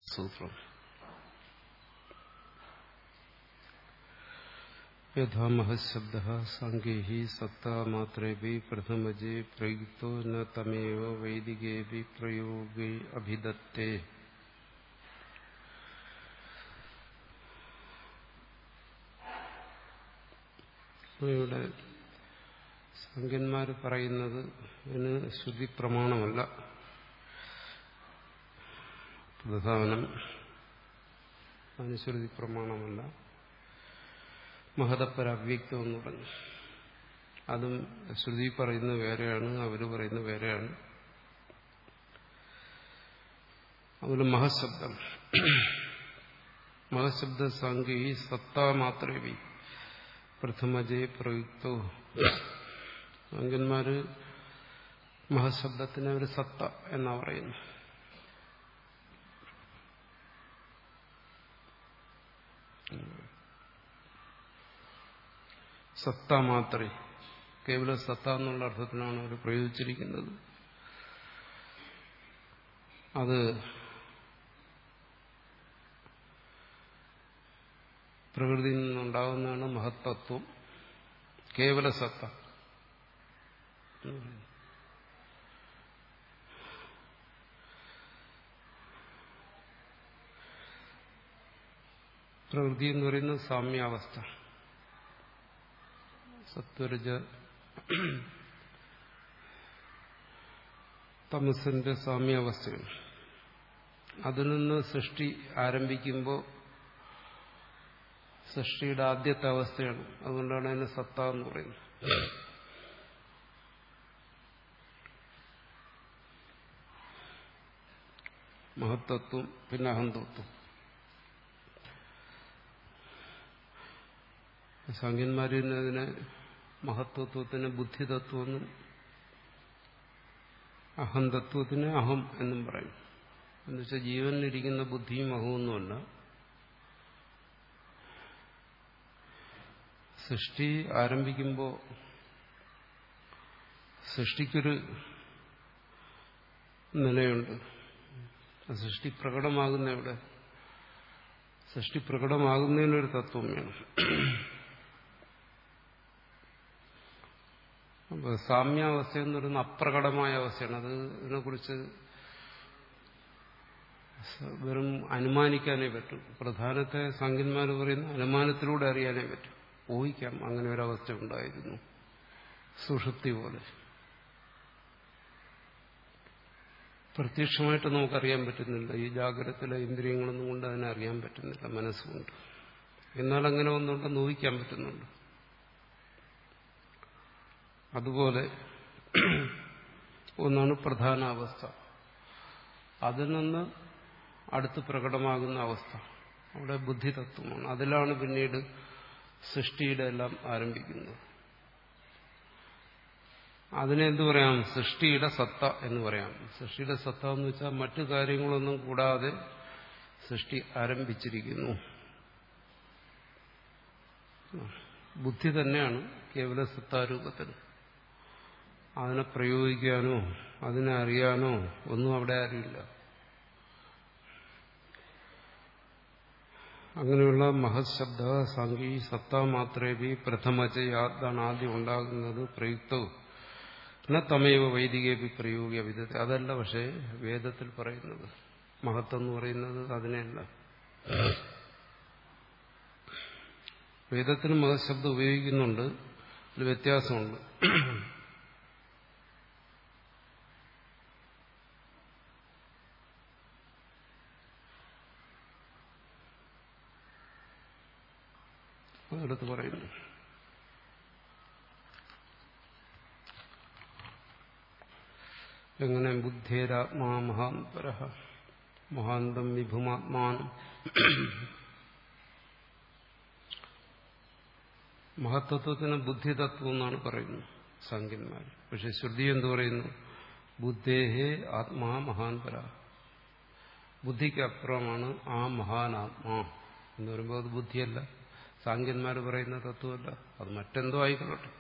സൂത്രം യഥാ മഹശബ്ദ സാങ്കേഹി സത്താമാത്രേപി പ്രഥമജേ പ്രയുക്തോ ന തമേവ വൈദികേപി പ്രയോഗേ അഭിദത്തേ ഇവിടെ സംഖ്യന്മാർ പറയുന്നത് ഇതിന് ശ്രുതി പ്രമാണമല്ല പ്രധാനം അതിന് ശ്രുതി പ്രമാണമല്ല മഹതപ്പര അവ്യക്തം എന്ന് പറഞ്ഞു അതും ശ്രുതി പറയുന്നത് വേറെയാണ് അവർ പറയുന്നത് വേറെയാണ് അതുപോലെ മഹശബ്ദം മഹശബ്ദ സാങ്കി സത്താ മാത്രമേ പ്രഥമജയെ പ്രയുക്തോ സാങ്കന്മാര് മഹശബ്ദത്തിന് ഒരു സത്ത എന്നാ പറയുന്നു സത്ത മാത്രേ കേവല സത്ത എന്നുള്ള അർത്ഥത്തിനാണ് അവർ പ്രയോഗിച്ചിരിക്കുന്നത് അത് പ്രകൃതിയിൽ നിന്നുണ്ടാകുന്നതാണ് മഹത്തത്വം കേവല സത്ത പ്രകൃതി എന്ന് പറയുന്നത് സാമ്യാവസ്ഥ സത്വരജ തമസിന്റെ സാമ്യാവസ്ഥയാണ് അതിൽ നിന്ന് സൃഷ്ടി ആരംഭിക്കുമ്പോൾ സൃഷ്ടിയുടെ ആദ്യത്തെ അവസ്ഥയാണ് അതുകൊണ്ടാണ് അതിന് സത്ത എന്ന് പറയുന്നത് മഹത്തത്വം പിന്നെ അഹന്തത്വം സംഖ്യന്മാരിതിനെ മഹത്വത്വത്തിന് ബുദ്ധിതത്വമെന്നും അഹന്തത്വത്തിന് അഹം എന്നും പറയും എന്നുവെച്ചാൽ ജീവനിലിരിക്കുന്ന ബുദ്ധിയും അഹമൊന്നുമല്ല സൃഷ്ടി ആരംഭിക്കുമ്പോൾ സൃഷ്ടിക്കൊരു നിലയുണ്ട് സൃഷ്ടി പ്രകടമാകുന്ന എവിടെ സൃഷ്ടി പ്രകടമാകുന്നതിനൊരു തത്വം വേണം അപ്പോൾ സാമ്യാവസ്ഥ എന്ന് പറയുന്ന അപ്രകടമായ അവസ്ഥയാണ് അത് ഇതിനെക്കുറിച്ച് വെറും അനുമാനിക്കാനേ പറ്റും പ്രധാനത്തെ സംഖ്യന്മാർ പറയുന്ന അനുമാനത്തിലൂടെ അറിയാനേ പറ്റും ഊഹിക്കാം അങ്ങനെ ഒരവസ്ഥ ഉണ്ടായിരുന്നു സുഷുപ്തി പോലെ പ്രത്യക്ഷമായിട്ട് നമുക്കറിയാൻ പറ്റുന്നില്ല ഈ ജാഗ്രതത്തിലെ ഇന്ദ്രിയങ്ങളൊന്നും കൊണ്ട് അതിനെ അറിയാൻ പറ്റുന്നില്ല മനസ്സുകൊണ്ട് എന്നാൽ അങ്ങനെ ഒന്നുണ്ടെന്ന് ഊഹിക്കാൻ പറ്റുന്നുണ്ട് അതുപോലെ ഒന്നാണ് പ്രധാന അവസ്ഥ അതിൽ നിന്ന് അടുത്ത് പ്രകടമാകുന്ന അവസ്ഥ അവിടെ ബുദ്ധിതത്വമാണ് അതിലാണ് പിന്നീട് സൃഷ്ടിയുടെ എല്ലാം ആരംഭിക്കുന്നത് അതിനെ എന്തു പറയാം സൃഷ്ടിയുടെ സത്ത എന്ന് പറയാം സൃഷ്ടിയുടെ സത്ത എന്ന് വെച്ചാൽ മറ്റു കാര്യങ്ങളൊന്നും കൂടാതെ സൃഷ്ടി ആരംഭിച്ചിരിക്കുന്നു ബുദ്ധി തന്നെയാണ് കേവല സത്താരൂപത്തിൽ അതിനെ പ്രയോഗിക്കാനോ അതിനെ അറിയാനോ ഒന്നും അവിടെ ആരുമില്ല അങ്ങനെയുള്ള മഹശബ്ദ സംഗീ സത്ത മാത്രമേ പ്രഥമചയാത്താണ് ആദ്യം ഉണ്ടാകുന്നത് പ്രയുക്തവും ന തമേവ വൈദികേപി പ്രയോഗിക വിധത്തെ അതല്ല പക്ഷേ വേദത്തിൽ പറയുന്നത് മഹത്വം എന്ന് പറയുന്നത് അതിനെയല്ല വേദത്തിന് മഹശബ്ദം ഉപയോഗിക്കുന്നുണ്ട് ഒരു വ്യത്യാസമുണ്ട് അതെടുത്ത് പറയുന്നു എങ്ങനെ ബുദ്ധേരാത്മാ മഹാന്തര മഹാന്തം വിഭുമാത്മാനം മഹത്തത്വത്തിന് ബുദ്ധിതത്വം എന്നാണ് പറയുന്നത് സംഖ്യന്മാർ പക്ഷെ ശ്രുതി എന്ത് പറയുന്നു ബുദ്ധേഹേ ആത്മാ മഹാൻപര ബുദ്ധിക്ക് അപ്പുറമാണ് ആ മഹാനാത്മാ എന്ന് പറയുമ്പോൾ അത് ബുദ്ധിയല്ല സാങ്കന്മാർ പറയുന്ന തത്വമല്ല അത് മറ്റെന്തോ ആയിക്കൊള്ളട്ടെ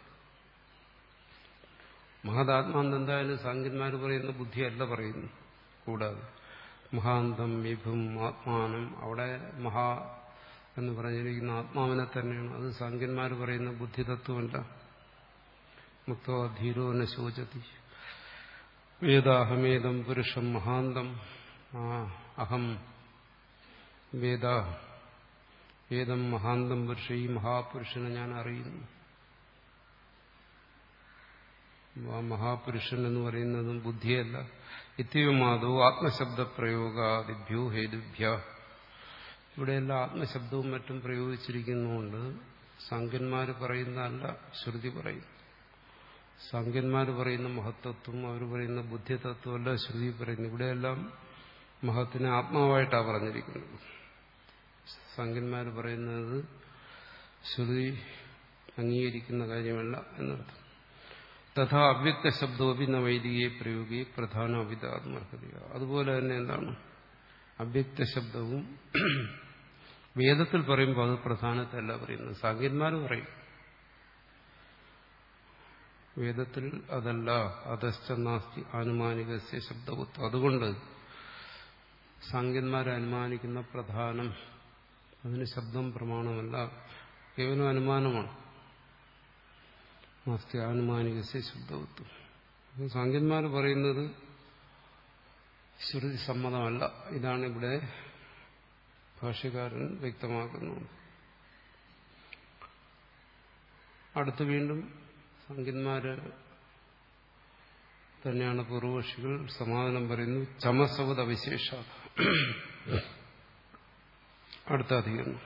മഹദാത്മാന്ന് എന്തായാലും സാങ്കന്മാർ പറയുന്ന ബുദ്ധിയല്ല പറയുന്നു കൂടാതെ മഹാന്തം വിഭും ആത്മാനം അവിടെ മഹാ എന്ന് പറഞ്ഞിരിക്കുന്ന ആത്മാവിനെ തന്നെയാണ് അത് സാങ്കന്മാർ പറയുന്ന ബുദ്ധിതത്വമല്ല മുക്തോ ധീരോ ന ശോചതി വേദാഹമേദം പുരുഷം മഹാന്തം ആ അഹം വേദ ഏതം മഹാന്തം പുരുഷ ഈ മഹാപുരുഷനെ ഞാൻ അറിയുന്നു ആ മഹാപുരുഷൻ എന്ന് പറയുന്നതും ബുദ്ധിയല്ല ഇത്യവുമാതോ ആത്മശബ്ദ പ്രയോഗാദിഭ്യോ ഹേതുഭ്യ ഇവിടെയെല്ലാം ആത്മശബ്ദവും മറ്റും പ്രയോഗിച്ചിരിക്കുന്നതുകൊണ്ട് സാങ്കന്മാർ പറയുന്നതല്ല ശ്രുതി പറയും സാങ്കന്മാർ പറയുന്ന മഹത്വത്വം അവർ പറയുന്ന ബുദ്ധിതത്വം അല്ല ശ്രുതി പറയുന്നു ഇവിടെയെല്ലാം മഹത്തിനെ ആത്മാവായിട്ടാണ് പറഞ്ഞിരിക്കുന്നത് സാങ്കന്മാർ പറയുന്നത് ശ്രുതി അംഗീകരിക്കുന്ന കാര്യമല്ല എന്നർത്ഥം തഥാ അവ്യക്ത ശബ്ദോപി ന വൈദികയെ പ്രയോഗി പ്രധാന അവിതാത്മർഹതയ അതുപോലെ തന്നെ എന്താണ് അവ്യക്ത ശബ്ദവും വേദത്തിൽ പറയുമ്പോൾ അത് പ്രധാനത്തല്ല പറയുന്നത് സാങ്കന്മാർ പറയും വേദത്തിൽ അതല്ല അതശ്ച നാസ്തി ആനുമാനികസ്യ ശബ്ദവത്വം അതുകൊണ്ട് സാങ്കന്മാരെ അനുമാനിക്കുന്ന പ്രധാനം അതിന് ശബ്ദം പ്രമാണമല്ല കേവലം അനുമാനമാണ് നാസ്തി ആനുമാനികസ്യ ശബ്ദവത്വം സാങ്കന്മാർ പറയുന്നത് ശ്രുതി സമ്മതമല്ല ഇതാണ് ഇവിടെ ഭാഷ്യകാരൻ വ്യക്തമാക്കുന്നത് അടുത്ത് വീണ്ടും സംഖ്യന്മാര് തന്നെയാണ് പൂർവപക്ഷികൾ സമാധാനം പറയുന്നു ചമസവത് അവിശേഷ അടുത്ത അധികരണം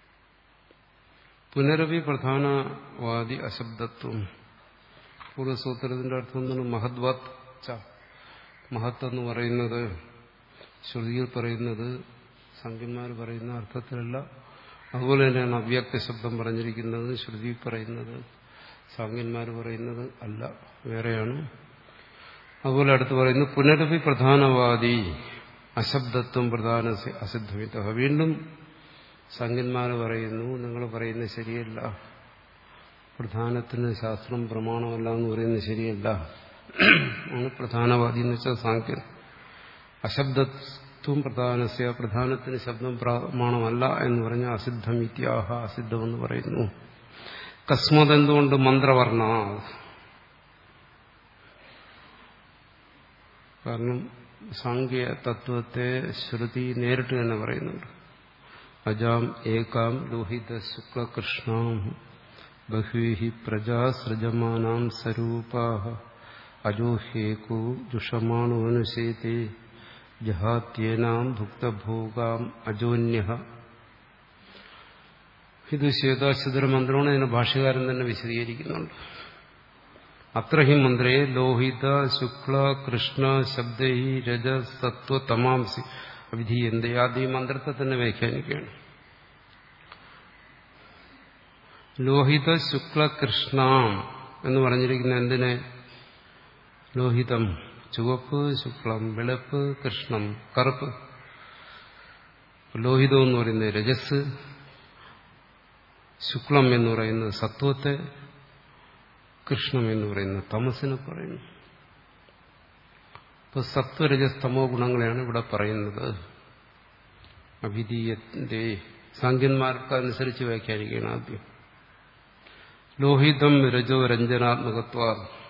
പുനരവി പ്രധാനവാദി അശബ്ദത്വം പൂർവ്വസൂത്രത്തിന്റെ അർത്ഥം എന്താണ് മഹദ്വാത് ച മഹത്ത് എന്ന് പറയുന്നത് ശ്രുതിയിൽ പറയുന്നത് സംഖ്യന്മാർ പറയുന്ന അർത്ഥത്തിലല്ല അതുപോലെ തന്നെയാണ് അവ്യക്ത ശബ്ദം പറഞ്ഞിരിക്കുന്നത് ശ്രുതി പറയുന്നത് സാങ്കന്മാർ പറയുന്നത് അല്ല വേറെയാണ് അതുപോലെ അടുത്ത് പറയുന്നു പുനരപി പ്രധാനവാദി അശബ്ദത്വം പ്രധാന അസിദ്ധമിത വീണ്ടും സംഖ്യന്മാർ പറയുന്നു നിങ്ങൾ പറയുന്നത് ശരിയല്ല പ്രധാനത്തിന് ശാസ്ത്രം പ്രമാണമല്ല എന്ന് പറയുന്നത് ശരിയല്ല ആണ് പ്രധാനവാദി എന്ന് വെച്ചാൽ സാങ്കേൻ അശബ്ദത്വം പ്രധാനസ്യ പ്രധാനത്തിന് ശബ്ദം പ്രമാണമല്ല എന്ന് പറഞ്ഞ അസിദ്ധം ഇത്യാഹ അസിദ്ധമെന്ന് പറയുന്നു കസ്മത് എന്തുകൊണ്ട് മന്ത്രവർണ്ണ കാരണം സാങ്കേയ തത്വത്തെ ശ്രുതി നേരിട്ട് തന്നെ പറയുന്നുണ്ട് അജാം ഏകാം ലോഹിത ശുക്ലകൃഷ്ണാം ബഹ്വീഹി പ്രജാസൃജമാനാം സ്വരൂപാ അജോഹ്യേകോ ജുഷമാണോനുശേതേ ജഹാത്യേനാം ഭുക്തഭോഗാം അജോന്യ ഇത് ശ്വേതാശുദ്ര മന്ത്രമാണ് ഇതിനെ ഭാഷകാരൻ തന്നെ വിശദീകരിക്കുന്നുണ്ട് അത്ര ഹി മന്ത്രേ ലോഹിത ശുക്ല കൃഷ്ണ ശബ്ദൈ രജ സത്വ തമാംസി വിധീയന്ത ആദ്യം ഈ മന്ത്രത്തെ തന്നെ വ്യാഖ്യാനിക്കുകയാണ് ലോഹിത ശുക്ല കൃഷ്ണ എന്ന് പറഞ്ഞിരിക്കുന്ന എന്തിനെ ലോഹിതം ചുവപ്പ് ശുക്ലം വെളുപ്പ് കൃഷ്ണം കറുപ്പ് ലോഹിതം എന്ന് പറയുന്നത് രജസ് ശുക്ലം എന്ന് പറയുന്നത് സത്വത്തെ കൃഷ്ണം എന്ന് പറയുന്നത് തമസിനെ പറയുന്നു ഇപ്പൊ സത്വരജസ്തമോ ഗുണങ്ങളെയാണ് ഇവിടെ പറയുന്നത് അഭിധീയന്റെ സാങ്കന്മാർക്ക് അനുസരിച്ച് വ്യാഖ്യാനിക്കുകയാണ് ആദ്യം ലോഹിതം രജോ രഞ്ജനാത്മകത്വ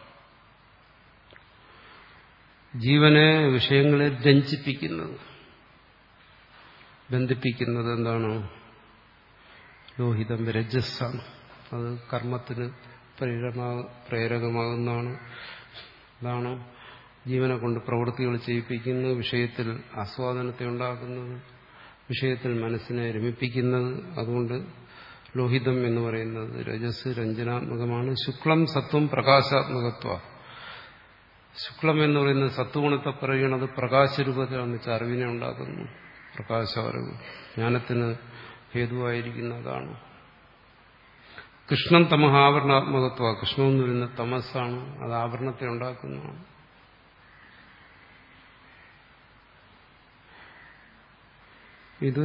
ജീവനെ വിഷയങ്ങളെ രഞ്ജിപ്പിക്കുന്നത് ബന്ധിപ്പിക്കുന്നത് എന്താണ് ലോഹിതം രജസ്സാണ് അത് കർമ്മത്തിന് പ്രേരകമാകുന്നതാണ് അതാണ് ജീവനെ കൊണ്ട് പ്രവൃത്തികൾ ചെയ്യിപ്പിക്കുന്നു വിഷയത്തിൽ ആസ്വാദനത്തെ ഉണ്ടാക്കുന്നത് വിഷയത്തിൽ മനസ്സിനെ രമിപ്പിക്കുന്നത് അതുകൊണ്ട് ലോഹിതം എന്ന് പറയുന്നത് രജസ് രഞ്ജനാത്മകമാണ് ശുക്ലം സത്വം പ്രകാശാത്മകത്വ ശുക്ലം എന്ന് പറയുന്നത് സത്വഗുണത്തെ പറയുന്നത് പ്രകാശരൂപത്തിലാണെന്ന് വെച്ചാൽ അറിവിനെ ഉണ്ടാക്കുന്നു പ്രകാശാറിവ് ജ്ഞാനത്തിന് ഹേതുവായിരിക്കുന്നതാണ് കൃഷ്ണൻ തമഹ ആവരണാത്മകത്വ കൃഷ്ണം എന്ന് പറയുന്ന തമസ്സാണ് അത് ആവരണത്തെ ഉണ്ടാക്കുന്നതാണ് ഇത്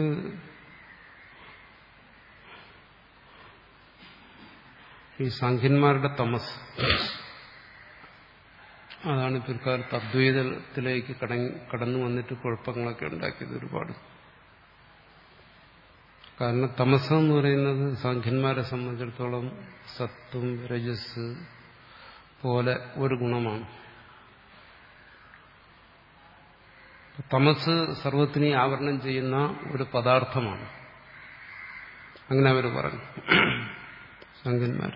ഈ സാഖ്യന്മാരുടെ തമസ് അതാണ് പിൽക്കാലത്ത് അദ്വൈതത്തിലേക്ക് കടന്നു വന്നിട്ട് കുഴപ്പങ്ങളൊക്കെ ഉണ്ടാക്കിയത് ഒരുപാട് കാരണം തമസം എന്ന് പറയുന്നത് സാഖ്യന്മാരെ സംബന്ധിച്ചിടത്തോളം സത്വം രജസ് പോലെ ഒരു ഗുണമാണ് തമസ് സർവത്തിനെ ആവരണം ചെയ്യുന്ന ഒരു പദാർത്ഥമാണ് അങ്ങനെ അവർ പറഞ്ഞു സംഖ്യന്മാർ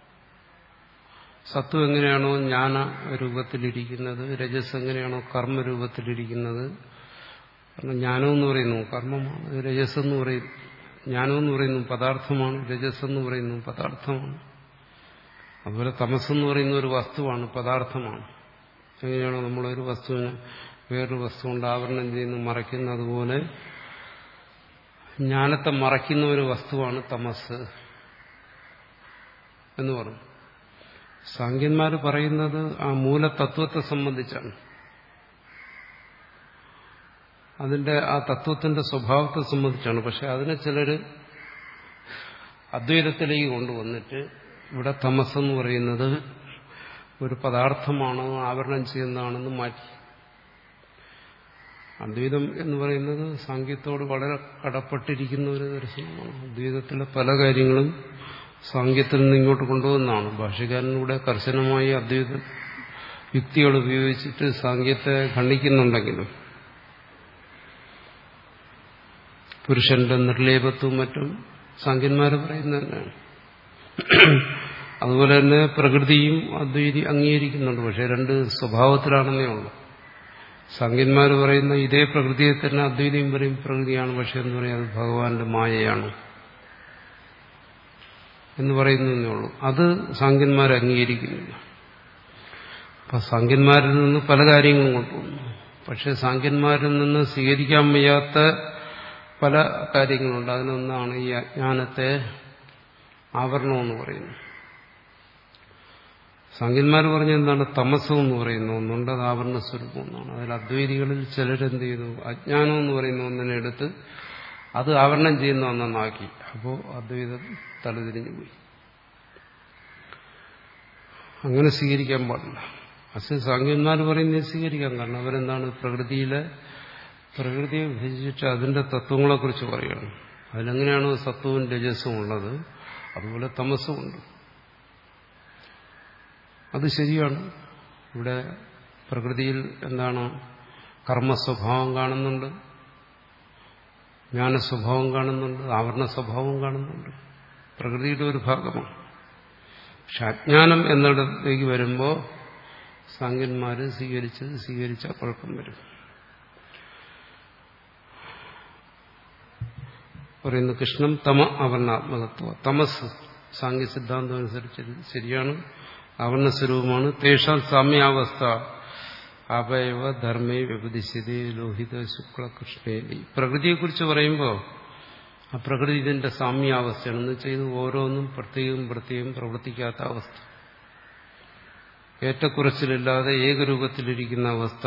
സത്വം എങ്ങനെയാണോ ജ്ഞാന രൂപത്തിലിരിക്കുന്നത് രജസ് എങ്ങനെയാണോ കർമ്മരൂപത്തിലിരിക്കുന്നത് കാരണം ജ്ഞാനം എന്ന് പറയുന്നു കർമ്മമാണ് രജസ് എന്ന് പറയുന്നു ജ്ഞാനം എന്ന് പറയുന്നു പദാർത്ഥമാണ് രജസ് എന്ന് പറയുന്നു പദാർത്ഥമാണ് അതുപോലെ തമസെന്ന് പറയുന്ന ഒരു വസ്തുവാണ് പദാർത്ഥമാണ് എങ്ങനെയാണോ നമ്മളൊരു വസ്തുവിനെ വേറൊരു വസ്തു കൊണ്ട് ആവരണം ചെയ്യുന്നു മറയ്ക്കുന്ന അതുപോലെ ജ്ഞാനത്തെ മറയ്ക്കുന്ന ഒരു വസ്തുവാണ് തമസ് എന്ന് പറഞ്ഞു സാങ്കന്മാർ പറയുന്നത് ആ മൂലതത്വത്തെ സംബന്ധിച്ചാണ് അതിന്റെ ആ തത്വത്തിന്റെ സ്വഭാവത്തെ സംബന്ധിച്ചാണ് പക്ഷെ അതിനെ ചിലർ അദ്വൈതത്തിലേക്ക് കൊണ്ടുവന്നിട്ട് ഇവിടെ തമസെന്ന് പറയുന്നത് ഒരു പദാർത്ഥമാണ് ആവരണം ചെയ്യുന്നതാണെന്ന് മാറ്റി അദ്വൈതം എന്ന് പറയുന്നത് സാങ്കേത്തോട് വളരെ കടപ്പെട്ടിരിക്കുന്ന ഒരു ദർശനമാണ് അദ്വൈതത്തിലെ പല കാര്യങ്ങളും സാങ്കേത്തിൽ നിന്ന് ഇങ്ങോട്ട് കൊണ്ടുവന്നതാണ് ഭാഷകാരനിലൂടെ കർശനമായി അദ്വൈത യുക്തികൾ ഉപയോഗിച്ചിട്ട് സാങ്കേത്തെ ഖണ്ഡിക്കുന്നുണ്ടെങ്കിലും പുരുഷന്റെ നിർലേപത്വവും മറ്റും സാങ്കന്മാർ പറയുന്നത് തന്നെയാണ് അതുപോലെ തന്നെ പ്രകൃതിയും അദ്വൈതി അംഗീകരിക്കുന്നുണ്ട് പക്ഷെ രണ്ട് സ്വഭാവത്തിലാണെന്നേ ഉള്ളൂ സംഖ്യന്മാർ പറയുന്ന ഇതേ പ്രകൃതിയെ തന്നെ അദ്വൈതയും പറയും പ്രകൃതിയാണ് പക്ഷെ എന്ന് പറയും അത് ഭഗവാന്റെ മായയാണ് എന്ന് പറയുന്നതേ ഉള്ളൂ അത് സാങ്കന്മാർ അംഗീകരിക്കുന്നില്ല അപ്പൊ സാങ്കന്മാരിൽ നിന്ന് പല കാര്യങ്ങളും കൊണ്ടുവന്നു പക്ഷെ സാങ്കന്മാരിൽ നിന്ന് സ്വീകരിക്കാൻ വയ്യാത്ത പല കാര്യങ്ങളുണ്ട് അതിനൊന്നാണ് ഈ അജ്ഞാനത്തെ ആവരണമെന്ന് പറയുന്നത് സംഖ്യന്മാർ പറഞ്ഞ എന്താണ് തമസം എന്ന് പറയുന്ന ഒന്നുണ്ട് അത് ആവരണ സ്വരൂപം എന്നാണ് അതിൽ അദ്വൈതികളിൽ ചിലരെന്ത് ചെയ്തു അജ്ഞാനം എന്ന് പറയുന്ന ഒന്നിനെ എടുത്ത് അത് ആവരണം ചെയ്യുന്ന ഒന്നാക്കി അപ്പോൾ അദ്വൈതം തലതിരിഞ്ഞു പോയി അങ്ങനെ സ്വീകരിക്കാൻ പാടില്ല അസ് സാങ്കന്മാർ പറയുന്നത് സ്വീകരിക്കാൻ കാരണം അവരെന്താണ് പ്രകൃതിയിലെ പ്രകൃതിയെ വിഭജിച്ചിട്ട് അതിന്റെ തത്വങ്ങളെക്കുറിച്ച് പറയുകയാണ് അതിലെങ്ങനെയാണോ സത്വവും രജസ്സും ഉള്ളത് അതുപോലെ തമസ്സുമുണ്ട് അത് ശരിയാണ് ഇവിടെ പ്രകൃതിയിൽ എന്താണ് കർമ്മസ്വഭാവം കാണുന്നുണ്ട് ജ്ഞാനസ്വഭാവം കാണുന്നുണ്ട് ആവരണ സ്വഭാവം കാണുന്നുണ്ട് പ്രകൃതിയുടെ ഒരു ഭാഗമാണ് പക്ഷെ അജ്ഞാനം എന്നിടത്തേക്ക് വരുമ്പോൾ സാങ്കന്മാര് സ്വീകരിച്ച് സ്വീകരിച്ച കുഴപ്പം വരും പറയുന്നു കൃഷ്ണം തമ ആവരണാത്മകത്വ തമസ് സാങ്കേ സിദ്ധാന്തം അനുസരിച്ച് ശരിയാണ് ആവരണസ്വരൂപമാണ് തേഷാം സാമ്യാവസ്ഥ അവയവ ധർമ്മേ വ്യപതിശതി ലോഹിത ശുക്ല കൃഷ്ണേലി പ്രകൃതിയെക്കുറിച്ച് പറയുമ്പോൾ ആ പ്രകൃതി ഇതിന്റെ സാമ്യാവസ്ഥയാണ് എന്ന് ചെയ്ത് ഓരോന്നും പ്രത്യേകം പ്രത്യേകം പ്രവർത്തിക്കാത്ത അവസ്ഥ ഏറ്റക്കുറച്ചിലില്ലാതെ ഏകരൂപത്തിലിരിക്കുന്ന അവസ്ഥ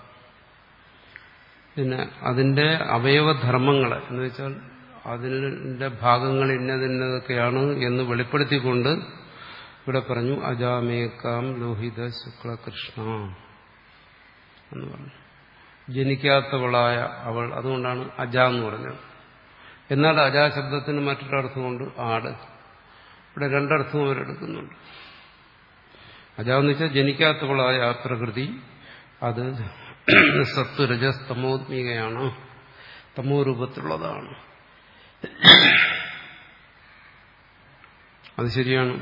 പിന്നെ അതിന്റെ അവയവധർമ്മങ്ങൾ എന്ന് വെച്ചാൽ അതിന്റെ ഭാഗങ്ങൾ ഇന്നതിന്നതൊക്കെയാണ് എന്ന് വെളിപ്പെടുത്തിക്കൊണ്ട് ഇവിടെ പറഞ്ഞു അജാമേക്കാം ലോഹിത ശുക്ല കൃഷ്ണ എന്ന് പറഞ്ഞു ജനിക്കാത്തവളായ അവൾ അതുകൊണ്ടാണ് അജ എന്ന് പറഞ്ഞത് എന്നാൽ അജാ ശബ്ദത്തിന് മറ്റൊരർത്ഥമുണ്ട് ആട് ഇവിടെ രണ്ടർത്ഥവും അവരെടുക്കുന്നുണ്ട് അജ എന്ന് വെച്ചാൽ ജനിക്കാത്തവളായ ആ പ്രകൃതി അത് സത്വരജസ് തമോത്മികയാണ് തമോ രൂപത്തിലുള്ളതാണ് അത് ശരിയാണ്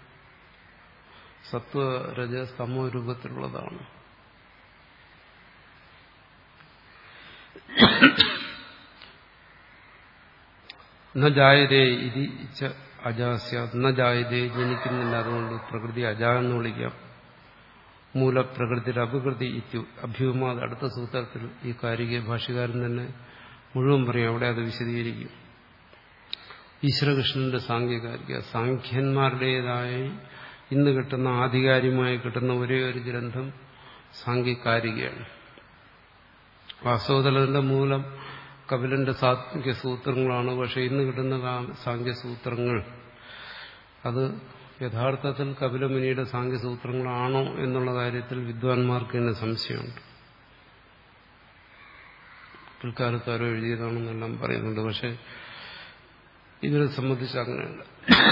സത്വ രജസ് തമോ രൂപത്തിലുള്ളതാണ് ന ജായതേ ഇതി അജാസ്യ ന ജായതേ ജനിക്കുന്നില്ല അതുകൊണ്ട് പ്രകൃതി അജ എന്ന് വിളിക്കാം മൂലപ്രകൃതിയുടെ അപകൃതി ഇത്യു അഭ്യൂമാത് അടുത്ത സൂത്രത്തിൽ ഈ കാരിക ഭാഷകാരൻ തന്നെ മുഴുവൻ പറയും അവിടെ അത് വിശദീകരിക്കും ഈശ്വരകൃഷ്ണന്റെ സാങ്കേകാരിക സാഖ്യന്മാരുടേതായി ഇന്ന് കിട്ടുന്ന ആധികാരികമായി കിട്ടുന്ന ഒരേ ഒരു ഗ്രന്ഥം സാങ്കേകാരികയാണ് വാസ്തവതലത്തിന്റെ മൂലം കപിലന്റെ സാത്വിക സൂത്രങ്ങളാണ് പക്ഷെ ഇന്ന് കിട്ടുന്ന സാങ്കേസൂത്രങ്ങൾ അത് യഥാർത്ഥത്തിൽ കപിലമുനിയുടെ സാങ്കേസൂത്രങ്ങളാണോ എന്നുള്ള കാര്യത്തിൽ വിദ്വാൻമാർക്ക് തന്നെ സംശയമുണ്ട് പിൽക്കാലത്ത് ആരോ എഴുതിയതാണെന്നെല്ലാം പറയുന്നുണ്ട് പക്ഷെ ഇതിനെ സംബന്ധിച്ച് അങ്ങനെയല്ല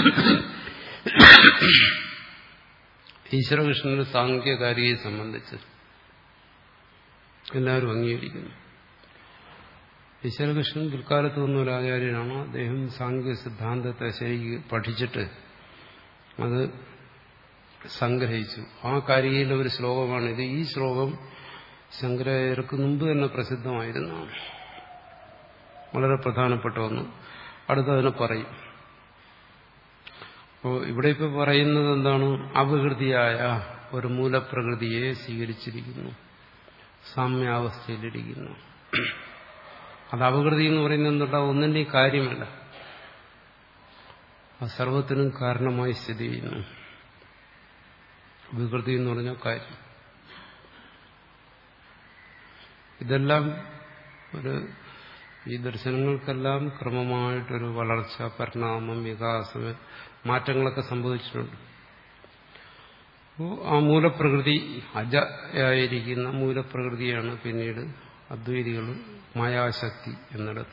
ഈശ്വരകൃഷ്ണന്റെ സാങ്കേകാരിയെ സംബന്ധിച്ച് എല്ലാവരും അംഗീകരിക്കുന്നു ഈശ്വരകൃഷ്ണൻ പിൽക്കാലത്ത് വന്ന ഒരു ആചാര്യനാണ് അദ്ദേഹം സാങ്കേതിക സിദ്ധാന്തത്തെ ശരിക്ക് പഠിച്ചിട്ട് അത് സംഗ്രഹിച്ചു ആ കാരികയിലെ ഒരു ശ്ലോകമാണിത് ഈ ശ്ലോകം ശങ്കരാചാര്യർക്ക് മുമ്പ് തന്നെ പ്രസിദ്ധമായിരുന്നതാണ് വളരെ പ്രധാനപ്പെട്ട ഒന്ന് അടുത്തതിനെ പറയും അപ്പോൾ ഇവിടെ ഇപ്പോൾ പറയുന്നത് എന്താണ് അപകൃതിയായ ഒരു മൂലപ്രകൃതിയെ സ്വീകരിച്ചിരിക്കുന്നു സാമ്യാവസ്ഥയിലിരിക്കുന്നു അത് അപകൃതി എന്ന് പറയുന്നത് എന്തുണ്ടാ ഒന്നിന്റെ കാര്യമല്ല ആ സർവത്തിനും കാരണമായി സ്ഥിതി ചെയ്യുന്നു വികൃതി എന്ന് പറഞ്ഞ കാര്യം ഇതെല്ലാം ഒരു ഈ ദർശനങ്ങൾക്കെല്ലാം ക്രമമായിട്ടൊരു വളർച്ച പരിണാമം വികാസം മാറ്റങ്ങളൊക്കെ സംഭവിച്ചിട്ടുണ്ട് അപ്പോൾ ആ മൂലപ്രകൃതി അജയായിരിക്കുന്ന മൂലപ്രകൃതിയാണ് പിന്നീട് അദ്വൈതികൾ മായാശക്തി എന്നിടത്ത്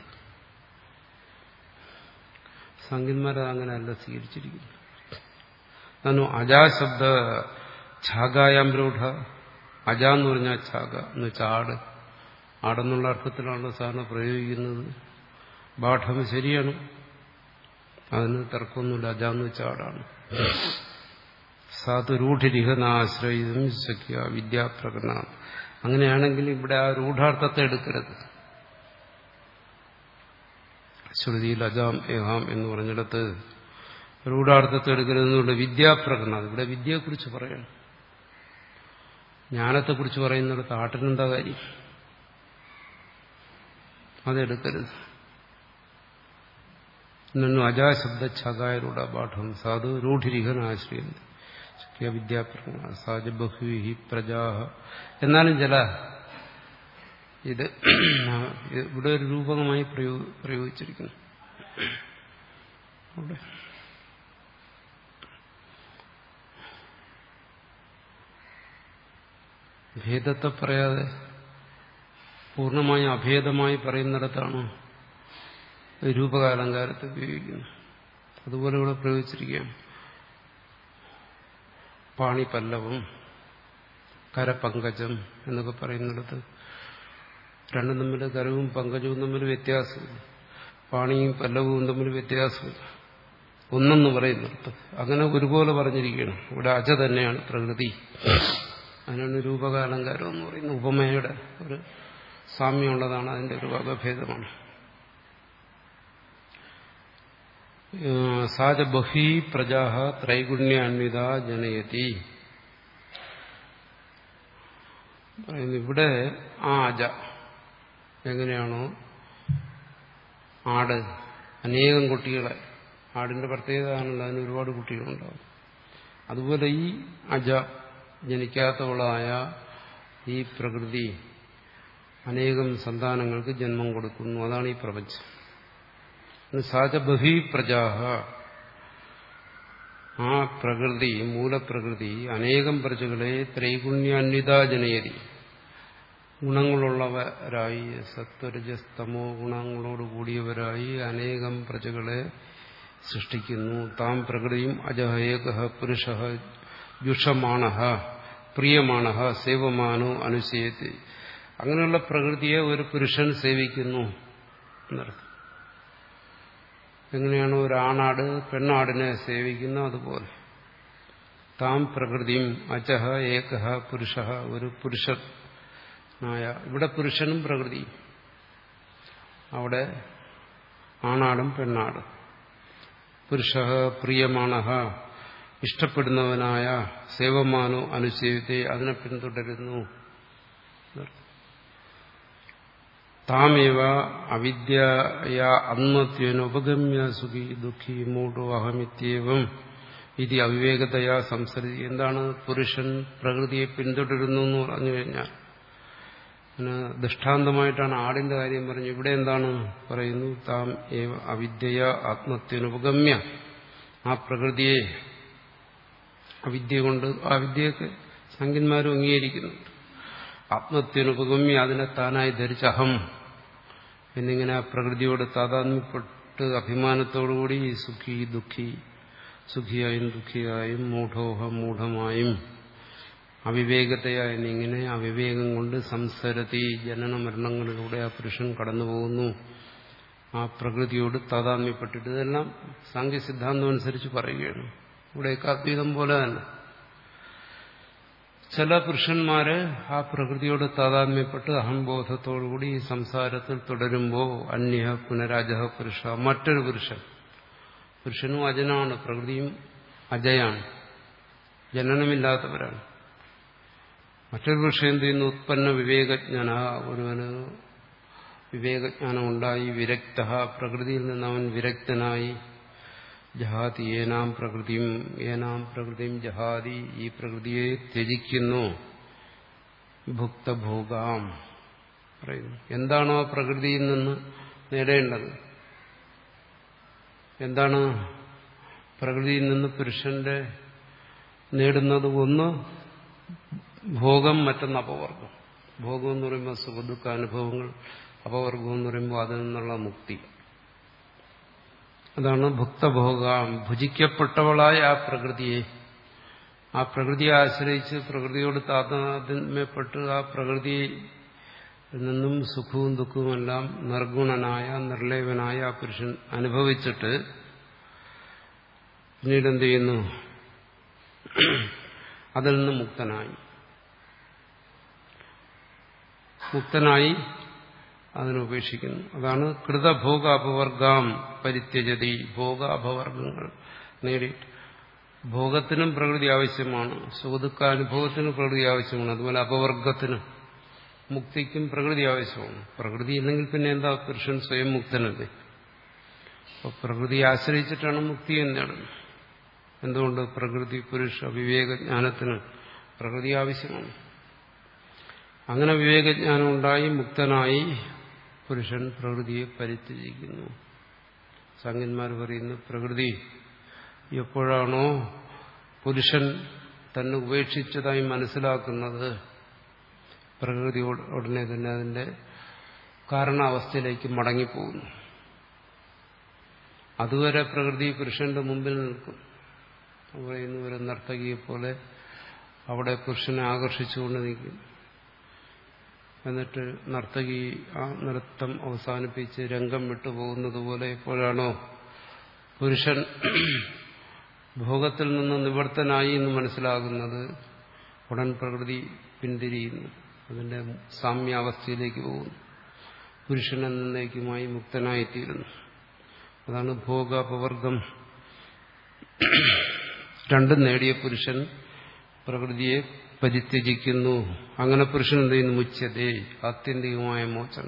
സംഖ്യന്മാരത് അങ്ങനെയല്ല സ്വീകരിച്ചിരിക്കുന്നു തന്നു അജാശബ്ദ ഛാഗായാം രൂഢ അജ എന്ന് പറഞ്ഞാൽ ഛാഗ എന്ന് വെച്ചാൽ ആട് ആടെന്നുള്ള അർത്ഥത്തിലാണ് സാറിന് പ്രയോഗിക്കുന്നത് പാഠം ശരിയാണ് അതിന് തർക്കമൊന്നുമില്ല അജ എന്ന് വെച്ചാൽ ആടാണ് സാധു രൂഢിരിഹനാശ്രയിതും ശക്യ വിദ്യാപ്രകടന അങ്ങനെയാണെങ്കിൽ ഇവിടെ ആ രൂഢാർത്ഥത്തെ എടുക്കരുത് ശ്രുതിയിൽ അജാം ഏഹാം എന്ന് പറഞ്ഞിടത്ത് രൂഢാർത്ഥത്തെ എടുക്കരുതെന്നുള്ള വിദ്യാപ്രകടനം ഇവിടെ വിദ്യയെക്കുറിച്ച് പറയണം ജ്ഞാനത്തെക്കുറിച്ച് പറയുന്നിടത്ത് ആട്ടിനെന്താ കാര്യം അതെടുക്കരുത് നന്നു അജാശബ്ദ ഛകായരുടെ പാഠം സാധു രൂഢിരിഹനാശ്രയം വിദ്യാപ്രകടന സാജ ബഹുഹി പ്രജാഹ എന്നാലും ചില ഇത് ഇവിടെ ഒരു രൂപകമായി പ്രയോഗിച്ചിരിക്കുന്നു അവിടെ ഭേദത്തെ പറയാതെ പൂർണ്ണമായും അഭേദമായി പറയുന്നിടത്താണ് രൂപകാലങ്കാരത്തെ ഉപയോഗിക്കുന്നത് അതുപോലെ ഇവിടെ പ്രയോഗിച്ചിരിക്കുകയാണ് പാണിപല്ലവം കരപങ്കജം എന്നൊക്കെ പറയുന്നിടത്ത് രണ്ടും തമ്മിൽ കരവും പങ്കജവും തമ്മിൽ വ്യത്യാസമില്ല പാണിയും പല്ലവും തമ്മിൽ വ്യത്യാസമില്ല ഒന്നെന്ന് പറയുന്നിടത്ത് അങ്ങനെ ഒരുപോലെ പറഞ്ഞിരിക്കുകയാണ് ഇവിടെ അജ തന്നെയാണ് പ്രകൃതി അതിനാണ് രൂപകാലങ്കാരം എന്ന് പറയുന്നത് ഉപമയുടെ ഒരു സാമ്യമുള്ളതാണ് അതിന്റെ ഒരു വകഭേദമാണ് സാജ ബഹി പ്രജാഹ ത്രൈഗുണ്യാന്വിത ജനയതി ഇവിടെ ആ അജ എങ്ങനെയാണോ ആട് അനേകം കുട്ടികളെ ആടിന്റെ പ്രത്യേകത ആണല്ലോ അതിന് ഒരുപാട് കുട്ടികളുണ്ടാവും അതുപോലെ ഈ അജ ജനിക്കാത്തവളായ ഈ പ്രകൃതി അനേകം സന്താനങ്ങൾക്ക് ജന്മം കൊടുക്കുന്നു അതാണ് ഈ പ്രപഞ്ചം സാജബഹി പ്രജാഹ ആ പ്രകൃതി മൂലപ്രകൃതി അനേകം പ്രജകളെ ത്രൈഗുണ്യാന്വിത ജനയതി ഗുണങ്ങളുള്ളവരായി സത്വരജസ്തമോ ഗുണങ്ങളോട് കൂടിയവരായി അനേകം പ്രജകളെ സൃഷ്ടിക്കുന്നു താം പ്രകൃതിയും അജഹ ഏക പുരുഷ ജുഷമാണ പ്രിയമാണ സേവമാനോ അനുശയത്തി അങ്ങനെയുള്ള പ്രകൃതിയെ ഒരു പുരുഷൻ സേവിക്കുന്നു എന്നർത്ഥം എങ്ങനെയാണ് ഒരു ആണാട് പെണ്ണാടിനെ സേവിക്കുന്ന അതുപോലെ താം പ്രകൃതിയും അജഹ ഏക പുരുഷ ഒരു പുരുഷനായ ഇവിടെ പുരുഷനും പ്രകൃതിയും അവിടെ ആണാടും പെണ്ണാടും പുരുഷ പ്രിയമാണ ഇഷ്ടപ്പെടുന്നവനായ സേവമാനോ അനുസേവിത്തെ അതിനെ പിന്തുടരുന്നു താമേവ അവിദ്യയ അന്മത്വനുപഗമ്യ സുഖി ദുഃഖി മൂടോ അഹമിത്യേവം ഇത് അവിവേകതയാ സംസരിച്ച് എന്താണ് പുരുഷൻ പ്രകൃതിയെ പിന്തുടരുന്നു എന്ന് പറഞ്ഞു കഴിഞ്ഞാൽ അതിന് ദൃഷ്ടാന്തമായിട്ടാണ് ആടിന്റെ കാര്യം പറഞ്ഞു ഇവിടെ എന്താണ് പറയുന്നു താം ഏവ അവിദ്യയ ആത്മത്വനുപഗമ്യ ആ പ്രകൃതിയെ അവിദ്യ കൊണ്ട് ആ വിദ്യയൊക്കെ സംഖ്യന്മാരും അംഗീകരിക്കുന്നുണ്ട് ആത്മത്വനുപഗമ്യ അതിനെ താനായി ധരിച്ച അഹം എന്നിങ്ങനെ ആ പ്രകൃതിയോട് താതാത്മ്യപ്പെട്ട് അഭിമാനത്തോടുകൂടി സുഖി ദുഃഖി സുഖിയായും ദുഃഖിയായും മൂഢോഹം മൂഢമായും അവിവേകതയായ എന്നിങ്ങനെ അവിവേകം കൊണ്ട് സംസരതി ജനന മരണങ്ങളിലൂടെ ആ പുരുഷൻ കടന്നു പോകുന്നു ആ പ്രകൃതിയോട് താതാത്മ്യപ്പെട്ടിട്ട് ഇതെല്ലാം സാങ്കേ സിദ്ധാന്തം അനുസരിച്ച് പറയുകയാണ് ഇവിടെയൊക്കെ അദ്വൈതം പോലെ തന്നെ ചില പുരുഷന്മാര് ആ പ്രകൃതിയോട് താതാത്മ്യപ്പെട്ട് അഹംബോധത്തോടുകൂടി ഈ സംസാരത്തിൽ തുടരുമ്പോൾ അന്യ പുനരാജ പുരുഷ മറ്റൊരു പുരുഷൻ പുരുഷനും അജനാണ് പ്രകൃതിയും അജയാണ് ജനനമില്ലാത്തവരാണ് മറ്റൊരു പുരുഷൻ എന്ത് ചെയ്യുന്നു ഉത്പന്ന വിവേകജ്ഞന ഒരുവന് വിവേകജ്ഞാനം ഉണ്ടായി വിരക്ത പ്രകൃതിയിൽ നിന്ന് അവൻ വിരക്തനായി ജഹാതി ഏനാം പ്രകൃതിയും ഏനാം പ്രകൃതിയും ജഹാതി ഈ പ്രകൃതിയെ ത്യജിക്കുന്നു ഭുക്തഭോഗാം പറയുന്നു എന്താണോ പ്രകൃതിയിൽ നിന്ന് നേടേണ്ടത് എന്താണ് പ്രകൃതിയിൽ നിന്ന് പുരുഷന്റെ നേടുന്നത് ഒന്ന് ഭോഗം മറ്റൊന്ന് അപവർഗം ഭോഗം എന്ന് പറയുമ്പോൾ സുഖദുഃഖ അനുഭവങ്ങൾ അപവർഗം എന്ന് പറയുമ്പോൾ അതിൽ നിന്നുള്ള മുക്തി അതാണ് ഭുക്തഭോഗം ഭുജിക്കപ്പെട്ടവളായ ആ പ്രകൃതിയെ ആ പ്രകൃതിയെ ആശ്രയിച്ച് പ്രകൃതിയോട് താതാത്മ്യപ്പെട്ട് ആ പ്രകൃതിയിൽ നിന്നും സുഖവും ദുഃഖവുമെല്ലാം നിർഗുണനായ നിർലേപനായ ആ പുരുഷൻ അനുഭവിച്ചിട്ട് പിന്നീട് എന്ത് ചെയ്യുന്നു അതിൽ നിന്ന് മുക്തനായി മുക്തനായി അതിനുപേക്ഷിക്കുന്നു അതാണ് കൃതഭോഗ അപവർഗം പരിത്യജതി ഭോഗ അപവർഗങ്ങൾ നേടി ഭോഗത്തിനും പ്രകൃതി ആവശ്യമാണ് സുഖദുഃഖാനുഭവത്തിനും പ്രകൃതി ആവശ്യമാണ് അതുപോലെ അപവർഗത്തിനും മുക്തിക്കും പ്രകൃതി ആവശ്യമാണ് പ്രകൃതി ഇല്ലെങ്കിൽ പിന്നെ എന്താ പുരുഷൻ സ്വയം മുക്തനല്ലേ അപ്പൊ പ്രകൃതി ആശ്രയിച്ചിട്ടാണ് മുക്തി നേടുന്നത് എന്തുകൊണ്ട് പ്രകൃതി പുരുഷ വിവേകജ്ഞാനത്തിന് പ്രകൃതി ആവശ്യമാണ് അങ്ങനെ വിവേകജ്ഞാനം ഉണ്ടായി മുക്തനായി പുരുഷൻ പ്രകൃതിയെ പരിത്യജിക്കുന്നു സംഖ്യന്മാർ പറയുന്നു പ്രകൃതി എപ്പോഴാണോ പുരുഷൻ തന്നെ ഉപേക്ഷിച്ചതായി മനസ്സിലാക്കുന്നത് പ്രകൃതി ഉടനെ തന്നെ അതിന്റെ കാരണാവസ്ഥയിലേക്ക് മടങ്ങിപ്പോകുന്നു അതുവരെ പ്രകൃതി പുരുഷന്റെ മുമ്പിൽ നിൽക്കും പറയുന്നു ഒരു നർത്തകിയെ പോലെ അവിടെ പുരുഷനെ ആകർഷിച്ചുകൊണ്ട് നിൽക്കും എന്നിട്ട് നർത്തകി ആ നൃത്തം അവസാനിപ്പിച്ച് രംഗം വിട്ടുപോകുന്നത് പോലെ എപ്പോഴാണോ പുരുഷൻ ഭോഗത്തിൽ നിന്ന് നിവർത്തനായി എന്ന് മനസ്സിലാകുന്നത് ഉടൻ പ്രകൃതി പിന്തിരിയുന്നു അതിന്റെ സാമ്യാവസ്ഥയിലേക്ക് പോകുന്നു പുരുഷൻ എന്നേക്കുമായി മുക്തനായിത്തീരുന്നു അതാണ് ഭോഗാപവർഗം രണ്ടും നേടിയ പുരുഷൻ പ്രകൃതിയെ പരിത്യജിക്കുന്നു അങ്ങനെ പുരുഷൻ എന്ത് ചെയ്യുന്നു മുച്ചതേ ആത്യന്തികമായ മോചനം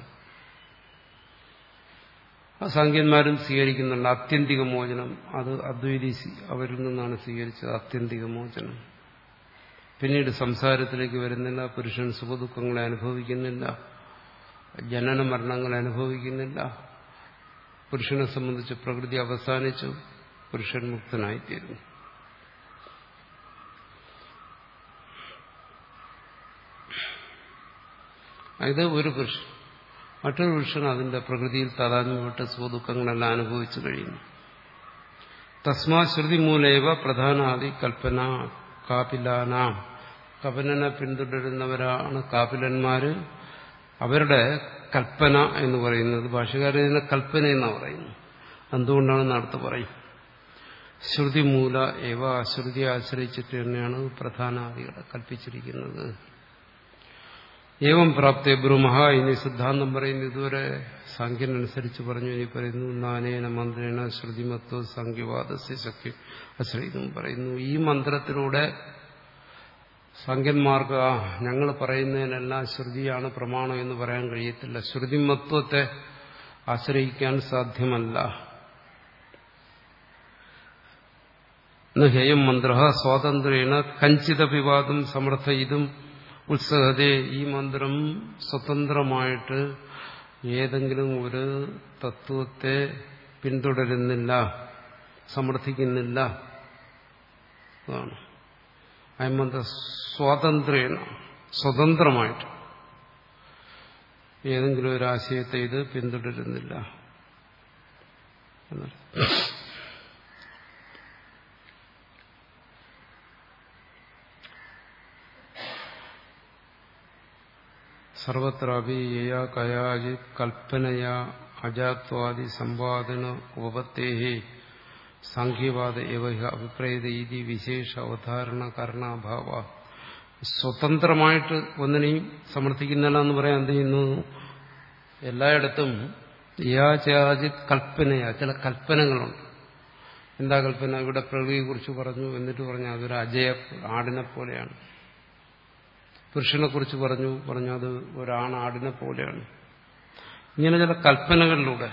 സാങ്കേന്മാരും സ്വീകരിക്കുന്നുണ്ട് ആത്യന്തിക മോചനം അത് അദ്വൈതി അവരിൽ നിന്നാണ് സ്വീകരിച്ചത് ആത്യന്തിക മോചനം പിന്നീട് സംസാരത്തിലേക്ക് വരുന്നില്ല പുരുഷൻ സുഖദുഃഖങ്ങളെ അനുഭവിക്കുന്നില്ല ജനന മരണങ്ങളെ അനുഭവിക്കുന്നില്ല പുരുഷനെ സംബന്ധിച്ച് പ്രകൃതി അവസാനിച്ചു പുരുഷൻ മുക്തനായിത്തീരുന്നു ഇത് ഒരു പുരുഷൻ മറ്റൊരു പുരുഷൻ അതിന്റെ പ്രകൃതിയിൽ താതാത്മ്യപ്പെട്ട് സുഖദുഃഖങ്ങളെല്ലാം അനുഭവിച്ചു കഴിയുന്നു തസ്മാ ശ്രുതി മൂലൈവ പ്രധാനാദി കൽപ്പന കാപിലാന കപനനെ പിന്തുടരുന്നവരാണ് കാപിലന്മാര് അവരുടെ കൽപ്പന എന്ന് പറയുന്നത് ഭാഷകാരൻ ഇതിനെ കൽപ്പന എന്നാണ് പറയുന്നത് എന്തുകൊണ്ടാണെന്ന് അടുത്ത് പറയും ശ്രുതി മൂല ഏവ ശ്രുതി ആശ്രയിച്ചിട്ട് തന്നെയാണ് പ്രധാനാദികളെ കൽപ്പിച്ചിരിക്കുന്നത് ഏവം പ്രാപ്തി ബ്രഹ്മ ഇനി സിദ്ധാന്തം പറയുന്നു ഇതുവരെ സാഖ്യനനുസരിച്ച് പറഞ്ഞു ഇനി പറയുന്നു നാനേന മന്ത്രേണ ശ്രുതിമത്വ സാഖ്യവാദസ്യ ശക്തി അശ്രയിതും പറയുന്നു ഈ മന്ത്രത്തിലൂടെ സംഖ്യന്മാർക്ക് ആ ഞങ്ങൾ പറയുന്നതിനെല്ലാം ശ്രുതിയാണ് പ്രമാണം എന്ന് പറയാൻ കഴിയത്തില്ല ശ്രുതിമത്വത്തെ ആശ്രയിക്കാൻ സാധ്യമല്ല ഹേയം മന്ത്ര സ്വാതന്ത്ര്യേണ കഞ്ചിത വിവാദം സമർത്ഥയിതും ഉത്സഹതേ ഈ മന്ത്രം സ്വതന്ത്രമായിട്ട് ഏതെങ്കിലും ഒരു തത്വത്തെ പിന്തുടരുന്നില്ല സമർത്ഥിക്കുന്നില്ല അതാണ് അയമന്ത സ്വാതന്ത്ര്യേണ സ്വതന്ത്രമായിട്ട് ഏതെങ്കിലും ഒരു ആശയത്തെ ഇത് പിന്തുടരുന്നില്ല എന്നർത്ഥം സർവത്രാപി യയാ കയാചിത് കൽപ്പനയാ അജാത്വാദി സമ്പാദന ഉപപത്തേഹി സാഖ്യവാദ ഏവ അഭിപ്രേത ഇതി വിശേഷ അവതാരണ കാരണാഭാവ സ്വതന്ത്രമായിട്ട് ഒന്നിനെയും സമർത്ഥിക്കുന്നില്ല എന്ന് പറയാൻ എന്ത് ചെയ്യുന്നു എല്ലായിടത്തും യാചാചിത് കൽപ്പനയാ ചില കൽപ്പനകളുണ്ട് എന്താ കൽപ്പന ഇവിടെ പ്രകൃതിയെക്കുറിച്ച് പറഞ്ഞു എന്നിട്ട് പറഞ്ഞു അതൊരു അജയ ആടിനെ പോലെയാണ് പുരുഷനെക്കുറിച്ച് പറഞ്ഞു പറഞ്ഞു അത് ഒരാണ് ആടിനെ പോലെയാണ് ഇങ്ങനെ ചില കൽപ്പനകളിലൂടെ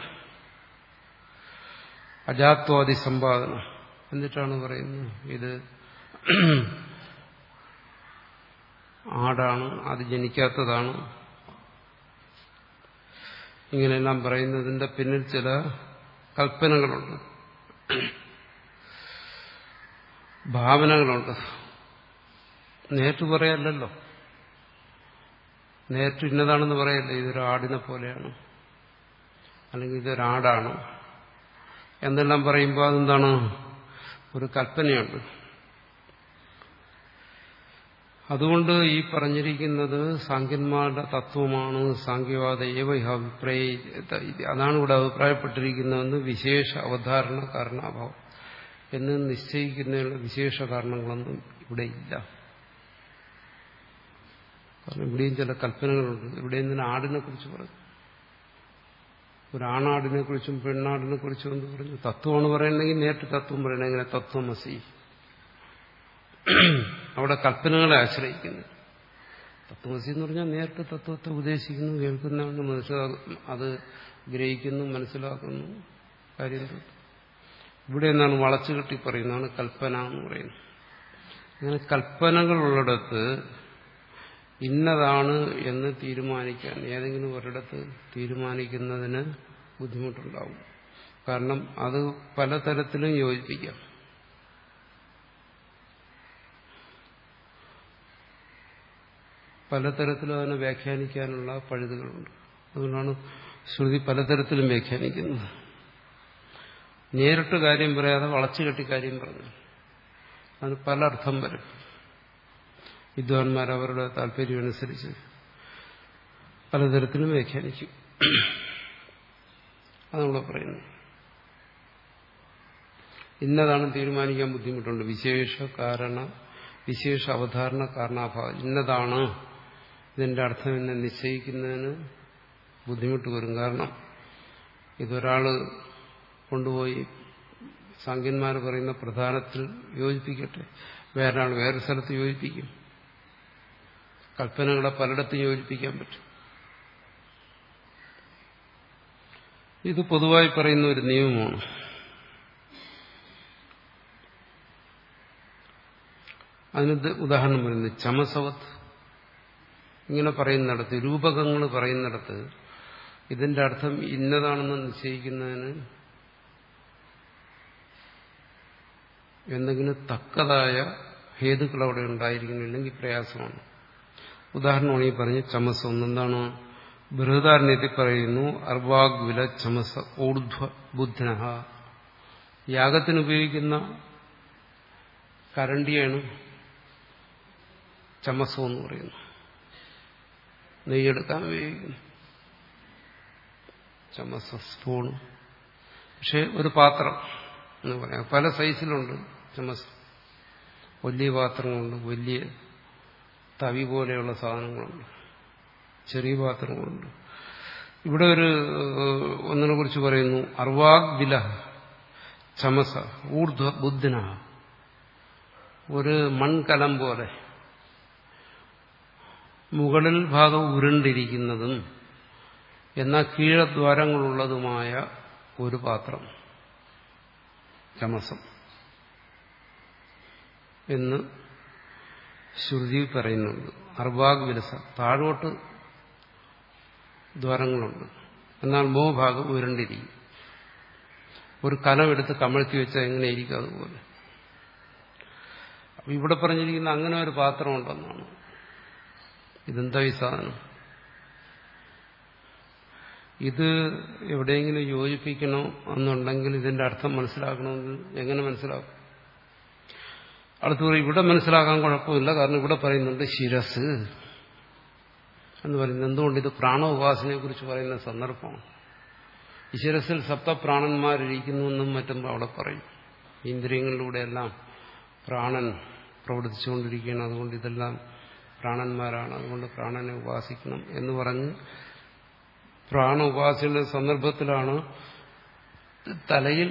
അജാത്വാദി സമ്പാദന എന്നിട്ടാണ് പറയുന്നത് ഇത് ആടാണ് അത് ജനിക്കാത്തതാണ് ഇങ്ങനെയെല്ലാം പറയുന്നതിന്റെ പിന്നിൽ ചില കൽപ്പനകളുണ്ട് ഭാവനകളുണ്ട് നേരിട്ട് പറയല്ലല്ലോ നേരിട്ട് ഇന്നതാണെന്ന് പറയല്ലേ ഇതൊരു ആടിനെ പോലെയാണ് അല്ലെങ്കിൽ ഇതൊരാടാണ് എന്നെല്ലാം പറയുമ്പോൾ അതെന്താണ് ഒരു കൽപ്പനയുണ്ട് അതുകൊണ്ട് ഈ പറഞ്ഞിരിക്കുന്നത് സാങ്കന്മാരുടെ തത്വമാണ് സാങ്കേവാദ ഏവൈഹാഭിപ്രായ അതാണ് ഇവിടെ അഭിപ്രായപ്പെട്ടിരിക്കുന്നതെന്ന് വിശേഷ അവധാരണ കാരണാഭാവം എന്ന് നിശ്ചയിക്കുന്നതിനുള്ള വിശേഷ കാരണങ്ങളൊന്നും ഇവിടെ ഇല്ല കാരണം ഇവിടെയും ചില കൽപ്പനകളുണ്ട് ഇവിടെ എന്തിനാ ആടിനെ കുറിച്ച് പറഞ്ഞു ഒരാണാടിനെ കുറിച്ചും പെണ്ണാടിനെ കുറിച്ചും എന്ന് പറഞ്ഞു തത്വമാണ് പറയണമെങ്കിൽ നേരിട്ട് തത്വം പറയണം എങ്ങനെ തത്വമസി അവിടെ കൽപ്പനകളെ ആശ്രയിക്കുന്നു തത്വമസി എന്ന് പറഞ്ഞാൽ നേരിട്ട് തത്വത്തെ ഉപദേശിക്കുന്നു കേൾക്കുന്നവന് മനസ്സിലാക്കുന്നു അത് ഗ്രഹിക്കുന്നു മനസ്സിലാക്കുന്നു കാര്യം ഇവിടെ നിന്നാണ് വളച്ചു കെട്ടി പറയുന്നതാണ് കൽപ്പന എന്ന് പറയുന്നത് അങ്ങനെ കൽപ്പനകളുള്ളിടത്ത് ഇന്നതാണ് എന്ന് തീരുമാനിക്കാൻ ഏതെങ്കിലും ഒരിടത്ത് തീരുമാനിക്കുന്നതിന് ബുദ്ധിമുട്ടുണ്ടാവും കാരണം അത് പലതരത്തിലും യോജിപ്പിക്കാം പലതരത്തിലും അതിനെ വ്യാഖ്യാനിക്കാനുള്ള പഴുതുകളുണ്ട് അതുകൊണ്ടാണ് ശ്രുതി പലതരത്തിലും വ്യാഖ്യാനിക്കുന്നത് നേരിട്ട് കാര്യം പറയാതെ വളച്ചു കെട്ടി കാര്യം പറഞ്ഞു അതിന് പല അർത്ഥം വരും വിദ്വാൻമാർ അവരുടെ താല്പര്യമനുസരിച്ച് പലതരത്തിലും വ്യാഖ്യാനിക്കും അതവിടെ പറയുന്നു ഇന്നതാണ് തീരുമാനിക്കാൻ ബുദ്ധിമുട്ടുണ്ട് വിശേഷ കാരണ വിശേഷ അവധാരണ കാരണാഭാവം ഇന്നതാണ് ഇതിന്റെ അർത്ഥം എന്നെ നിശ്ചയിക്കുന്നതിന് ബുദ്ധിമുട്ട് വരും കാരണം ഇതൊരാള് കൊണ്ടുപോയി സാങ്കന്മാർ പറയുന്ന പ്രധാനത്തിൽ യോജിപ്പിക്കട്ടെ വേറൊരാൾ വേറെ സ്ഥലത്ത് യോജിപ്പിക്കും കൽപ്പനകളെ പലയിടത്തും യോജിപ്പിക്കാൻ പറ്റും ഇത് പൊതുവായി പറയുന്ന ഒരു നിയമമാണ് അതിന് ഉദാഹരണം പറയുന്നത് ചമസവത്ത് ഇങ്ങനെ പറയുന്നിടത്ത് രൂപകങ്ങൾ പറയുന്നിടത്ത് ഇതിന്റെ അർത്ഥം ഇന്നതാണെന്ന് നിശ്ചയിക്കുന്നതിന് എന്തെങ്കിലും തക്കതായ ഹേതുക്കൾ അവിടെ ഉണ്ടായിരിക്കുന്നില്ലെങ്കിൽ പ്രയാസമാണ് ഉദാഹരണമാണ് ഈ പറഞ്ഞ് ചമസം എന്താണ് ബൃഹദാരണ്യത്തിൽ പറയുന്നു അർവാഗ്വില ചമസ ഊർധ്വ ബുദ്ധന യാഗത്തിന് ഉപയോഗിക്കുന്ന കരണ്ടിയാണ് ചമസം എന്ന് പറയുന്നു നെയ്യെടുക്കാൻ ഉപയോഗിക്കുന്നു ചമസ സ്പൂൺ പക്ഷെ ഒരു പാത്രം എന്ന് പറയാം പല സൈസിലുണ്ട് ചമസം വലിയ പാത്രങ്ങളുണ്ട് വലിയ തവി പോലെയുള്ള സാധനങ്ങളുണ്ട് ചെറിയ പാത്രങ്ങളുണ്ട് ഇവിടെ ഒരു ഒന്നിനെ കുറിച്ച് പറയുന്നു അർവാഗ് വില ചമസ ഊർധ്വ ബുദ്ധിന ഒരു മൺകലം പോലെ മുകളിൽ ഭാഗം ഉരുണ്ടിരിക്കുന്നതും എന്നാൽ കീഴദ്വാരങ്ങളുള്ളതുമായ ഒരു പാത്രം ചമസം എന്ന് ശ്രുതി പറയുന്നുണ്ട് അർബാഗ് വിലസ താഴോട്ട് ദ്വാരങ്ങളുണ്ട് എന്നാൽ മോഭാഗം ഉരുണ്ടിരിക്കും ഒരു കലമെടുത്ത് കമഴ്ത്തി വെച്ചാൽ എങ്ങനെയിരിക്കും അതുപോലെ അപ്പൊ ഇവിടെ പറഞ്ഞിരിക്കുന്ന അങ്ങനെ ഒരു പാത്രം ഉണ്ടെന്നാണ് ഇതെന്താ ഈ സാധനം ഇത് എവിടെയെങ്കിലും യോജിപ്പിക്കണോ എന്നുണ്ടെങ്കിൽ ഇതിന്റെ അർത്ഥം മനസ്സിലാക്കണമെങ്കിൽ എങ്ങനെ മനസ്സിലാക്കും അടുത്ത പറയും ഇവിടെ മനസ്സിലാക്കാൻ കുഴപ്പമില്ല കാരണം ഇവിടെ പറയുന്നുണ്ട് ശിരസ് എന്ന് പറയുന്നത് എന്തുകൊണ്ട് ഇത് പ്രാണോപാസനയെ കുറിച്ച് പറയുന്ന സന്ദർഭമാണ് ഈ ശിരസിൽ സപ്തപ്രാണന്മാരിരിക്കുന്നു എന്നും മറ്റും അവിടെ പറയും ഇന്ദ്രിയങ്ങളിലൂടെയെല്ലാം പ്രാണൻ പ്രവർത്തിച്ചുകൊണ്ടിരിക്കുകയാണ് അതുകൊണ്ട് ഇതെല്ലാം പ്രാണന്മാരാണ് അതുകൊണ്ട് പ്രാണനെ ഉപാസിക്കണം എന്ന് പറഞ്ഞ് പ്രാണ ഉപാസനയുടെ സന്ദർഭത്തിലാണ് തലയിൽ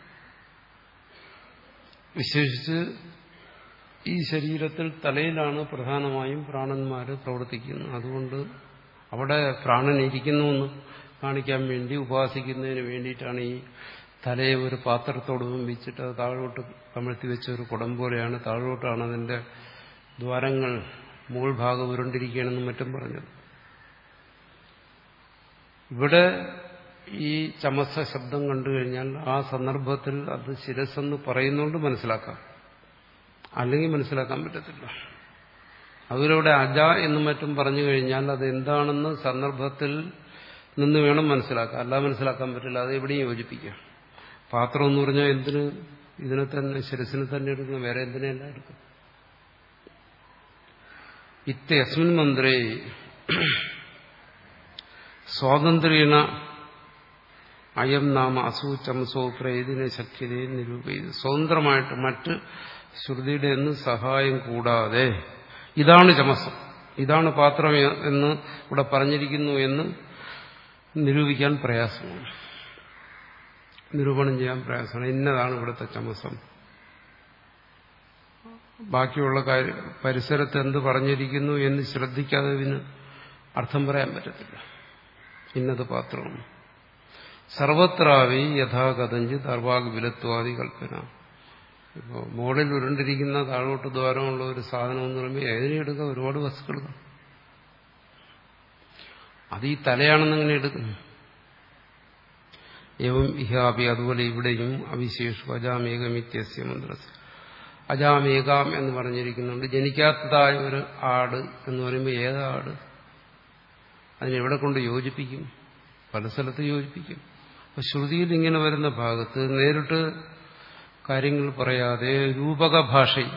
വിശേഷിച്ച് ഈ ശരീരത്തിൽ തലയിലാണ് പ്രധാനമായും പ്രാണന്മാർ പ്രവർത്തിക്കുന്നത് അതുകൊണ്ട് അവിടെ പ്രാണൻ ഇരിക്കുന്നു എന്ന് കാണിക്കാൻ വേണ്ടി ഉപാസിക്കുന്നതിന് വേണ്ടിയിട്ടാണ് ഈ തലയെ ഒരു പാത്രത്തോട് വെച്ചിട്ട് അത് താഴോട്ട് കമഴ്ത്തി വെച്ച ഒരു കുടം പോലെയാണ് താഴോട്ടാണ് അതിന്റെ ദ്വാരങ്ങൾ മുകൾ ഭാഗം ഉരുണ്ടിരിക്കുകയാണെന്നും മറ്റും പറഞ്ഞത് ഇവിടെ ഈ ചമസ ശബ്ദം കണ്ടു കഴിഞ്ഞാൽ ആ സന്ദർഭത്തിൽ അത് ശിരസെന്ന് പറയുന്നുകൊണ്ട് മനസ്സിലാക്കാം അല്ലെങ്കിൽ മനസ്സിലാക്കാൻ പറ്റത്തില്ല അവരവിടെ അജ എന്നും മറ്റും പറഞ്ഞു കഴിഞ്ഞാൽ അത് എന്താണെന്ന് സന്ദർഭത്തിൽ നിന്ന് വേണം മനസ്സിലാക്കാൻ അല്ലാതെ മനസ്സിലാക്കാൻ പറ്റില്ല അത് എവിടെയും യോജിപ്പിക്കാം പാത്രം എന്ന് പറഞ്ഞാൽ എന്തിന് ഇതിനെ തന്നെ ശിരസിനെ തന്നെ എടുക്കും വേറെ എന്തിനെയല്ല എടുക്കും ഇത്യസ്മിൻ മന്ത്രേ സ്വാതന്ത്ര്യേണ അയം നാമ അസൂചമസോ പ്രേതിനെ ശക്യതയെ നിരൂപിച്ചത് സ്വതന്ത്രമായിട്ട് മറ്റ് ശ്രുതിയുടെ ഒന്നും സഹായം കൂടാതെ ഇതാണ് ചമസം ഇതാണ് പാത്രം എന്ന് ഇവിടെ പറഞ്ഞിരിക്കുന്നു എന്ന് നിരൂപിക്കാൻ പ്രയാസമാണ് നിരൂപണം ചെയ്യാൻ പ്രയാസമാണ് ഇന്നതാണ് ഇവിടുത്തെ ചമസം ബാക്കിയുള്ള കാര്യം പരിസരത്ത് എന്ത് പറഞ്ഞിരിക്കുന്നു എന്ന് ശ്രദ്ധിക്കാതെ ഇതിന് അർത്ഥം പറയാൻ പറ്റത്തില്ല ഇന്നത് പാത്രമാണ് സർവത്രാവി യഥാകഥഞ്ചിത് അർവാഗ് വിലത്വാദി കൽപ്പന ഇപ്പോൾ മോളിൽ ഉരുണ്ടിരിക്കുന്ന താഴോട്ട് ദ്വാരമുള്ള ഒരു സാധനം എന്ന് പറയുമ്പോൾ ഏതിനെ എടുക്കാം ഒരുപാട് വസ്തുക്കൾ അത് ഈ തലയാണെന്നിങ്ങനെ എടുക്കും ഏവം ഇഹാപി അതുപോലെ ഇവിടെയും അവിശേഷു അജാമേകമിത്യസ്യ മന്ത്രസ് അജാമേകാം എന്ന് പറഞ്ഞിരിക്കുന്നുണ്ട് ജനിക്കാത്തതായ ഒരു ആട് എന്ന് പറയുമ്പോൾ ഏതാ ആട് അതിനെവിടെ കൊണ്ട് യോജിപ്പിക്കും പല സ്ഥലത്ത് യോജിപ്പിക്കും അപ്പൊ ശ്രുതിയിൽ ഇങ്ങനെ വരുന്ന ഭാഗത്ത് നേരിട്ട് കാര്യങ്ങൾ പറയാതെ രൂപക ഭാഷയിൽ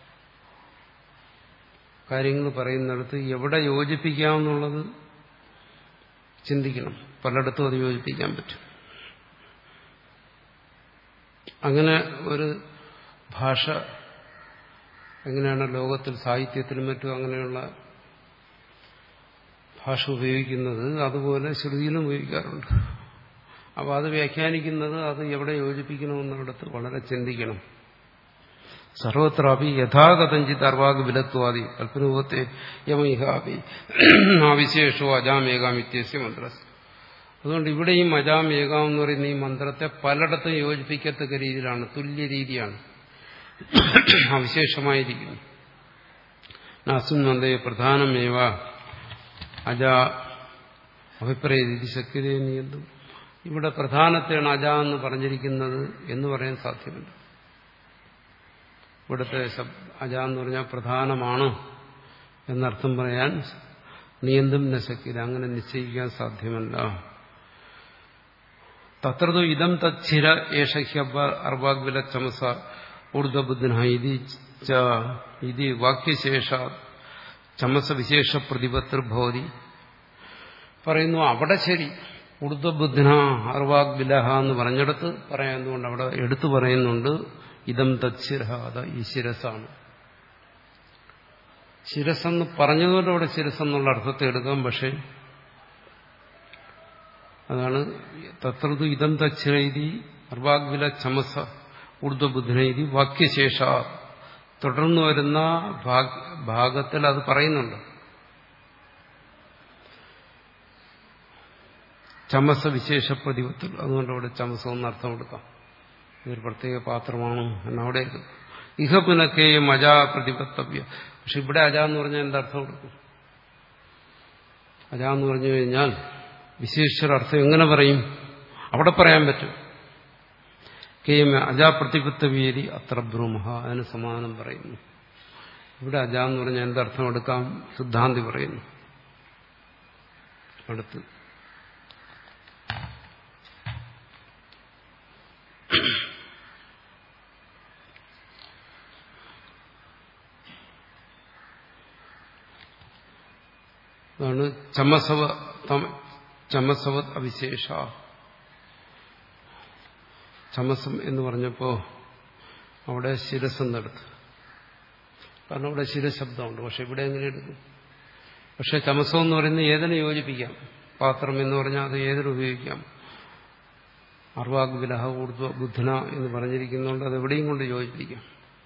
കാര്യങ്ങൾ പറയുന്നിടത്ത് എവിടെ യോജിപ്പിക്കാമെന്നുള്ളത് ചിന്തിക്കണം പലയിടത്തും അത് യോജിപ്പിക്കാൻ പറ്റും അങ്ങനെ ഒരു ഭാഷ എങ്ങനെയാണ് ലോകത്തിൽ സാഹിത്യത്തിലും മറ്റും അങ്ങനെയുള്ള ഭാഷ ഉപയോഗിക്കുന്നത് അതുപോലെ ശ്രുതിയിലും ഉപയോഗിക്കാറുണ്ട് അപ്പോൾ അത് വ്യാഖ്യാനിക്കുന്നത് അത് എവിടെ യോജിപ്പിക്കണമെന്നിടത്ത് വളരെ ചിന്തിക്കണം സർവത്രാപി യഥാഗതഞ്ചിത് അർവാഗ് വിലത്വാദി കൽപ്പനൂപത്തെ യമൈഹാപി ആവിശേഷോ അജാമേകാമിത്യസ്യ മന്ത്രസ് അതുകൊണ്ട് ഇവിടെയും അജാമേകാം എന്ന് പറയുന്ന ഈ മന്ത്രത്തെ പലയിടത്തും യോജിപ്പിക്കത്തക്ക രീതിയിലാണ് തുല്യ രീതിയാണ് അവിശേഷമായിരിക്കുന്നു നാസും നന്ദയെ പ്രധാനമേവ അജ അഭിപ്രായ ശക്തിയെ നീന്തും ഇവിടെ പ്രധാനത്തെയാണ് അജ എന്ന് പറഞ്ഞിരിക്കുന്നത് എന്ന് പറയാൻ സാധ്യമല്ല ഇവിടുത്തെ അജ എന്ന് പറഞ്ഞാൽ പ്രധാനമാണ് എന്നർത്ഥം പറയാൻ നിയന്തും നശക്തിയില്ല അങ്ങനെ നിശ്ചയിക്കാൻ സാധ്യമല്ല തത്രതു ഇതം തച്ചിര ഏഷഹ്യബ അർവാഗ്വില ചമസ ഊർധ്വബുദ്ധന ഇത് വാക്യശേഷ ചമസ വിശേഷ പ്രതിപത്തിർഭവതി പറയുന്നു അവിടെ ശരി ഊർധ്വബുദ്ധന അർവാഗ്വിലഹ എന്ന് പറഞ്ഞെടുത്ത് പറയാനുകൊണ്ട് അവിടെ എടുത്തു പറയുന്നുണ്ട് ഇതം തച്ചിരഹ അത് ഈ ശിരസാണ് ശിരസെന്ന് പറഞ്ഞതുകൊണ്ട് അവിടെ ശിരസെന്നുള്ള അർത്ഥത്തെ എടുക്കാം പക്ഷേ അതാണ് തത്രതു ഇതം തച്ചിരൈതി അർവാഗ്വില ചമസ ഊർധ്വബുദ്ധനൈതി വാക്യശേഷ തുടർന്നു വരുന്ന ഭാഗത്തിൽ അത് പറയുന്നുണ്ട് ചമസ വിശേഷ പ്രതിപത്തിൽ അതുകൊണ്ട് അവിടെ ചമസം എന്ന് അർത്ഥം കൊടുക്കാം ഇതൊരു പ്രത്യേക പാത്രമാണ് എന്നവിടെ ഇഹ പുനക്കേയും അജാ പ്രതിപത്തവ്യ പക്ഷെ ഇവിടെ അജ എന്ന് പറഞ്ഞാൽ എന്തർത്ഥം കൊടുക്കും അജ എന്ന് പറഞ്ഞു കഴിഞ്ഞാൽ വിശേഷ അർത്ഥം എങ്ങനെ പറയും അവിടെ പറയാൻ പറ്റും കേമ അജാപ്രതിപത്തവ്യേരി അത്ര ബ്രൂമഹ അതിന് സമാനം പറയുന്നു ഇവിടെ അജ എന്ന് പറഞ്ഞാൽ എന്തർത്ഥം എടുക്കാം സിദ്ധാന്തി പറയുന്നു അടുത്ത് അതാണ് ചമസവ ചമസവത് അവിശേഷ ചമസം എന്ന് പറഞ്ഞപ്പോൾ അവിടെ ശിരസെന്നെടുത്ത് കാരണം അവിടെ ശിരശബ്ദമുണ്ട് പക്ഷെ ഇവിടെ എങ്ങനെ എടുക്കും പക്ഷെ ചമസം എന്ന് പറയുന്നത് ഏതിനെ യോജിപ്പിക്കാം പാത്രം എന്ന് പറഞ്ഞാൽ അത് ഏതിന് ഉപയോഗിക്കാം അർവാഗ് വിലഹ ഊർധ്വ ബുദ്ധന എന്ന് പറഞ്ഞിരിക്കുന്നതുകൊണ്ട് അത് എവിടെയും കൊണ്ട് യോജിപ്പിക്കാം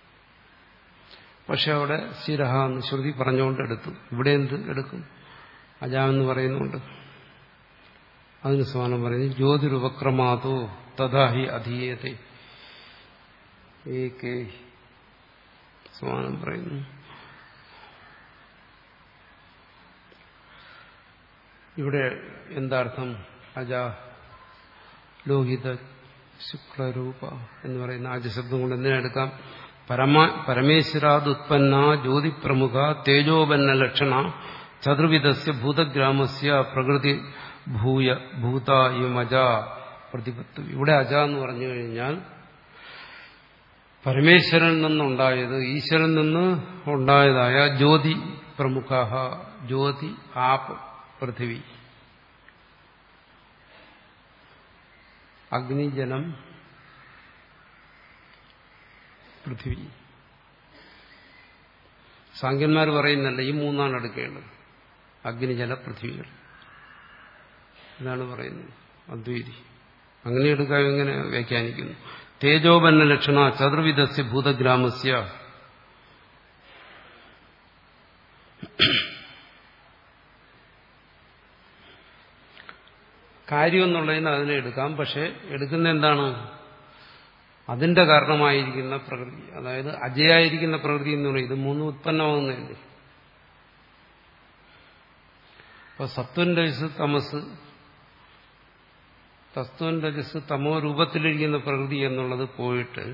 പക്ഷെ അവിടെ ശിരഹ എന്ന് ശ്രുതി പറഞ്ഞുകൊണ്ട് എടുത്തു ഇവിടെ എന്ത് എടുക്കും അജാമെന്ന് പറയുന്നുണ്ട് അതിന് സമാനം പറയുന്നത് ജ്യോതിരുപക്രമാതോ തഥാഹി അധീയത്തെ ഏകേ സമാനം പറയുന്നു ഇവിടെ എന്താർത്ഥം അജ ലോഹിത ശുക്ലരൂപ എന്ന് പറയുന്ന ആജശബ്ദം കൊണ്ട് എന്തിനെടുക്കാം പരമ പരമേശ്വരാത് ഉത്പന്ന ജ്യോതിപ്രമുഖ തേജോപന്ന ലക്ഷണ ചതുർവിധസ്യ ഭൂതഗ്രാമസ്യ പ്രകൃതി ഭൂയ ഭൂതായുമജ പ്രതിപത്ത് ഇവിടെ അജ എന്ന് പറഞ്ഞു കഴിഞ്ഞാൽ പരമേശ്വരൻ നിന്നുണ്ടായത് ഈശ്വരൻ നിന്ന് ഉണ്ടായതായ ജ്യോതി പ്രമുഖ ജ്യോതി ആപ് പൃഥിവി അഗ്നിജലം പൃഥിവി സാങ്കന്മാർ പറയുന്നല്ല ഈ മൂന്നാണ് എടുക്കേണ്ടത് അഗ്നിജല പൃഥ്വികൾ ഇതാണ് പറയുന്നത് അദ്വൈതി അങ്ങനെ എടുക്കാൻ ഇങ്ങനെ വ്യാഖ്യാനിക്കുന്നു തേജോപന്ന ലക്ഷണ ചതുർവിധസ്യ ഭൂതഗ്രാമസ്യ കാര്യം എന്നുള്ളതിന് അതിനെ എടുക്കാം പക്ഷെ എടുക്കുന്ന എന്താണ് അതിന്റെ കാരണമായിരിക്കുന്ന പ്രകൃതി അതായത് അജയായിരിക്കുന്ന പ്രകൃതി എന്ന് പറയുന്നത് ഇത് മൂന്ന് ഉത്പന്നമാകുന്നതല്ലേ അപ്പൊ സത്വൻ രജസ് തമസ് തത്വൻ രജസ് തമോ രൂപത്തിലിരിക്കുന്ന പ്രകൃതി എന്നുള്ളത് പോയിട്ട്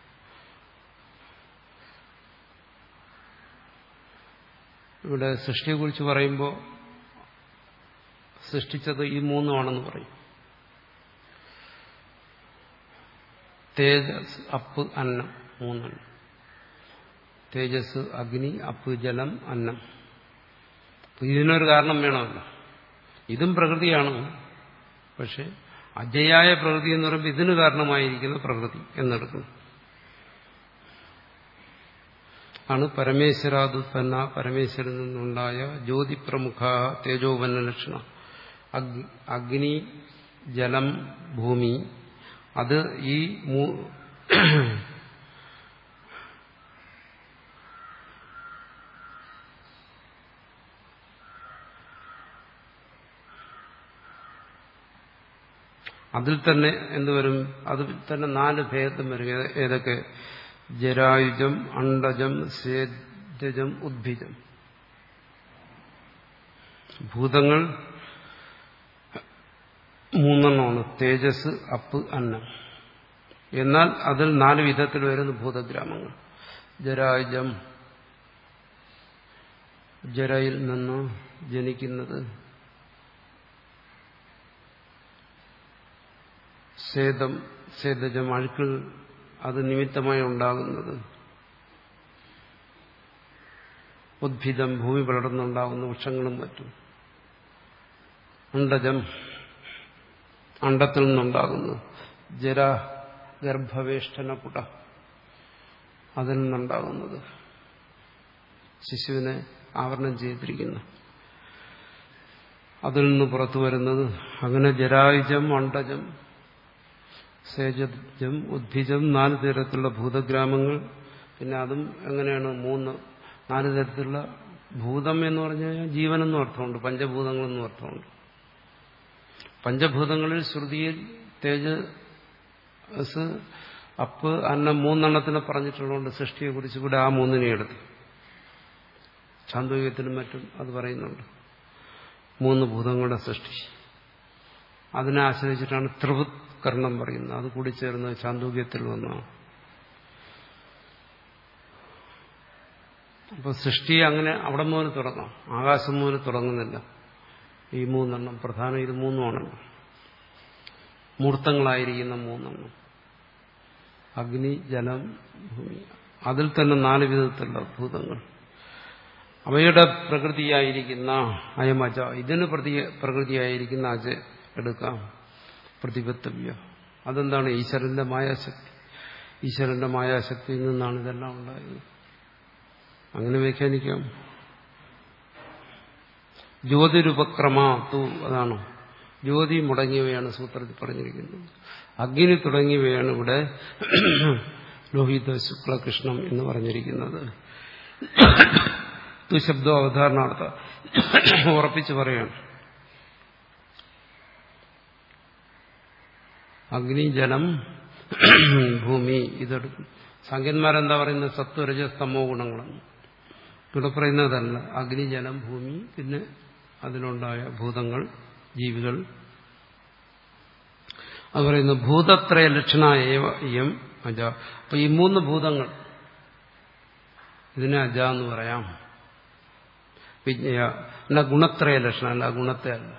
ഇവിടെ സൃഷ്ടിയെക്കുറിച്ച് പറയുമ്പോൾ സൃഷ്ടിച്ചത് ഈ മൂന്നുമാണെന്ന് പറയും തേജസ് അപ്പ് അന്നം മൂന്നെണ്ണം തേജസ് അഗ്നി അപ്പ് ജലം അന്നം ഇതിനൊരു കാരണം വേണമല്ലോ ഇതും പ്രകൃതിയാണ് പക്ഷെ അജയായ പ്രകൃതി എന്ന് പറയുമ്പോൾ ഇതിന് കാരണമായിരിക്കുന്ന പ്രകൃതി എന്നെടുക്കുന്നു ആണ് പരമേശ്വരാദുത്പന്ന പരമേശ്വരൻ നിന്നുണ്ടായ ജ്യോതിപ്രമുഖ തേജോപന്ന ലക്ഷണം അഗ്നി ജലം ഭൂമി അത് ഈ അതിൽ തന്നെ എന്തുവരും അതിൽ തന്നെ നാല് ഭേദം വരും ഏതൊക്കെ ജരായുജം അണ്ടജം സേജം ഉദ്ഭിജം ഭൂതങ്ങൾ മൂന്നെണ്ണമാണ് തേജസ് അപ്പ് അന്നം എന്നാൽ അതിൽ നാല് വിധത്തിൽ വരുന്ന ഭൂതഗ്രാമങ്ങൾ ജരായുജം ജരയിൽ നിന്ന് ജനിക്കുന്നത് സേതം സേതജം അഴുക്കൾ അത് നിമിത്തമായി ഉണ്ടാകുന്നത് ഉദ്ഭിദം ഭൂമി വളർന്നുണ്ടാകുന്ന വൃക്ഷങ്ങളും മറ്റും അണ്ടജം അണ്ടത്തിൽ നിന്നുണ്ടാകുന്നു ജര ഗർഭവേഷ്ടന പുട അതിൽ നിന്നുണ്ടാകുന്നത് ശിശുവിനെ ആവരണം ചെയ്തിരിക്കുന്നു അതിൽ നിന്ന് പുറത്തു വരുന്നത് അങ്ങനെ ജരായുജം അണ്ടജം സേജം ഉദ്ഭിജം നാല് തരത്തിലുള്ള ഭൂതഗ്രാമങ്ങൾ പിന്നെ അതും എങ്ങനെയാണ് മൂന്ന് നാല് തരത്തിലുള്ള ഭൂതം എന്ന് പറഞ്ഞു കഴിഞ്ഞാൽ ജീവനെന്നും അർത്ഥമുണ്ട് പഞ്ചഭൂതങ്ങളെന്നും അർത്ഥമുണ്ട് പഞ്ചഭൂതങ്ങളിൽ ശ്രുതിയിൽ തേജസ് അപ്പ് അന്നം മൂന്നെണ്ണത്തിനെ പറഞ്ഞിട്ടുള്ളതുകൊണ്ട് സൃഷ്ടിയെക്കുറിച്ച് ഇവിടെ ആ മൂന്നിനെ എടുത്തു ചാന്തോഗ്യത്തിനും മറ്റും അത് പറയുന്നുണ്ട് മൂന്ന് ഭൂതങ്ങളുടെ സൃഷ്ടി അതിനെ ആശ്രയിച്ചിട്ടാണ് ത്രിവൃത് കർണം പറയുന്നത് അത് കൂടി ചേർന്ന് ചാന്തോഗ്യത്തിൽ വന്നാണ് അപ്പോൾ സൃഷ്ടിയെ അങ്ങനെ അവിടെ മുതൽ തുടങ്ങാം ആകാശം മുതൽ തുടങ്ങുന്നില്ല ഈ മൂന്നെണ്ണം പ്രധാനം ഇത് മൂന്നുമാണല്ലോ മൂർത്തങ്ങളായിരിക്കുന്ന മൂന്നെണ്ണം അഗ്നി ജലം ഭൂമി അതിൽ തന്നെ നാല് വിധത്തിലുള്ള ഭൂതങ്ങൾ അവയുടെ പ്രകൃതിയായിരിക്കുന്ന അയമജ ഇതിന് പ്രതി പ്രകൃതിയായിരിക്കുന്ന അജ എടുക്കാം പ്രതിപത്തവ്യ അതെന്താണ് ഈശ്വരന്റെ മായാശക്തി ഈശ്വരന്റെ മായാശക്തിയിൽ നിന്നാണ് ഇതെല്ലാം ഉണ്ടായത് അങ്ങനെ വ്യാഖ്യാനിക്കാം ജ്യോതിരുപക്രമ തു അതാണ് ജ്യോതി മുടങ്ങിയവയാണ് സൂത്രത്തിൽ പറഞ്ഞിരിക്കുന്നത് അഗ്നി തുടങ്ങിയവയാണ് ഇവിടെ ലോഹിത ശുക്ലകൃഷ്ണം എന്ന് പറഞ്ഞിരിക്കുന്നത് തുശബ്ദോ അവധാരണാർത്ഥ ഉറപ്പിച്ച് പറയാണ് അഗ്നി ജലം ഭൂമി ഇതെടുക്കും സംഖ്യന്മാരെന്താ പറയുന്നത് സത്വരജ സ്തമോ ഗുണങ്ങളെന്ന് ഇവിടെ പറയുന്നതല്ല അഗ്നി ജലം ഭൂമി പിന്നെ അതിലുണ്ടായ ഭൂതങ്ങൾ ജീവികൾ അത് പറയുന്നു ഭൂതത്രയ ലക്ഷണ ഏവ അജ അപ്പൊ ഈ മൂന്ന് ഭൂതങ്ങൾ ഇതിനെ അജ എന്ന് പറയാം വിജ്ഞയ അല്ല ഗുണത്രയ ലക്ഷണം അല്ല ഗുണത്തെ അല്ല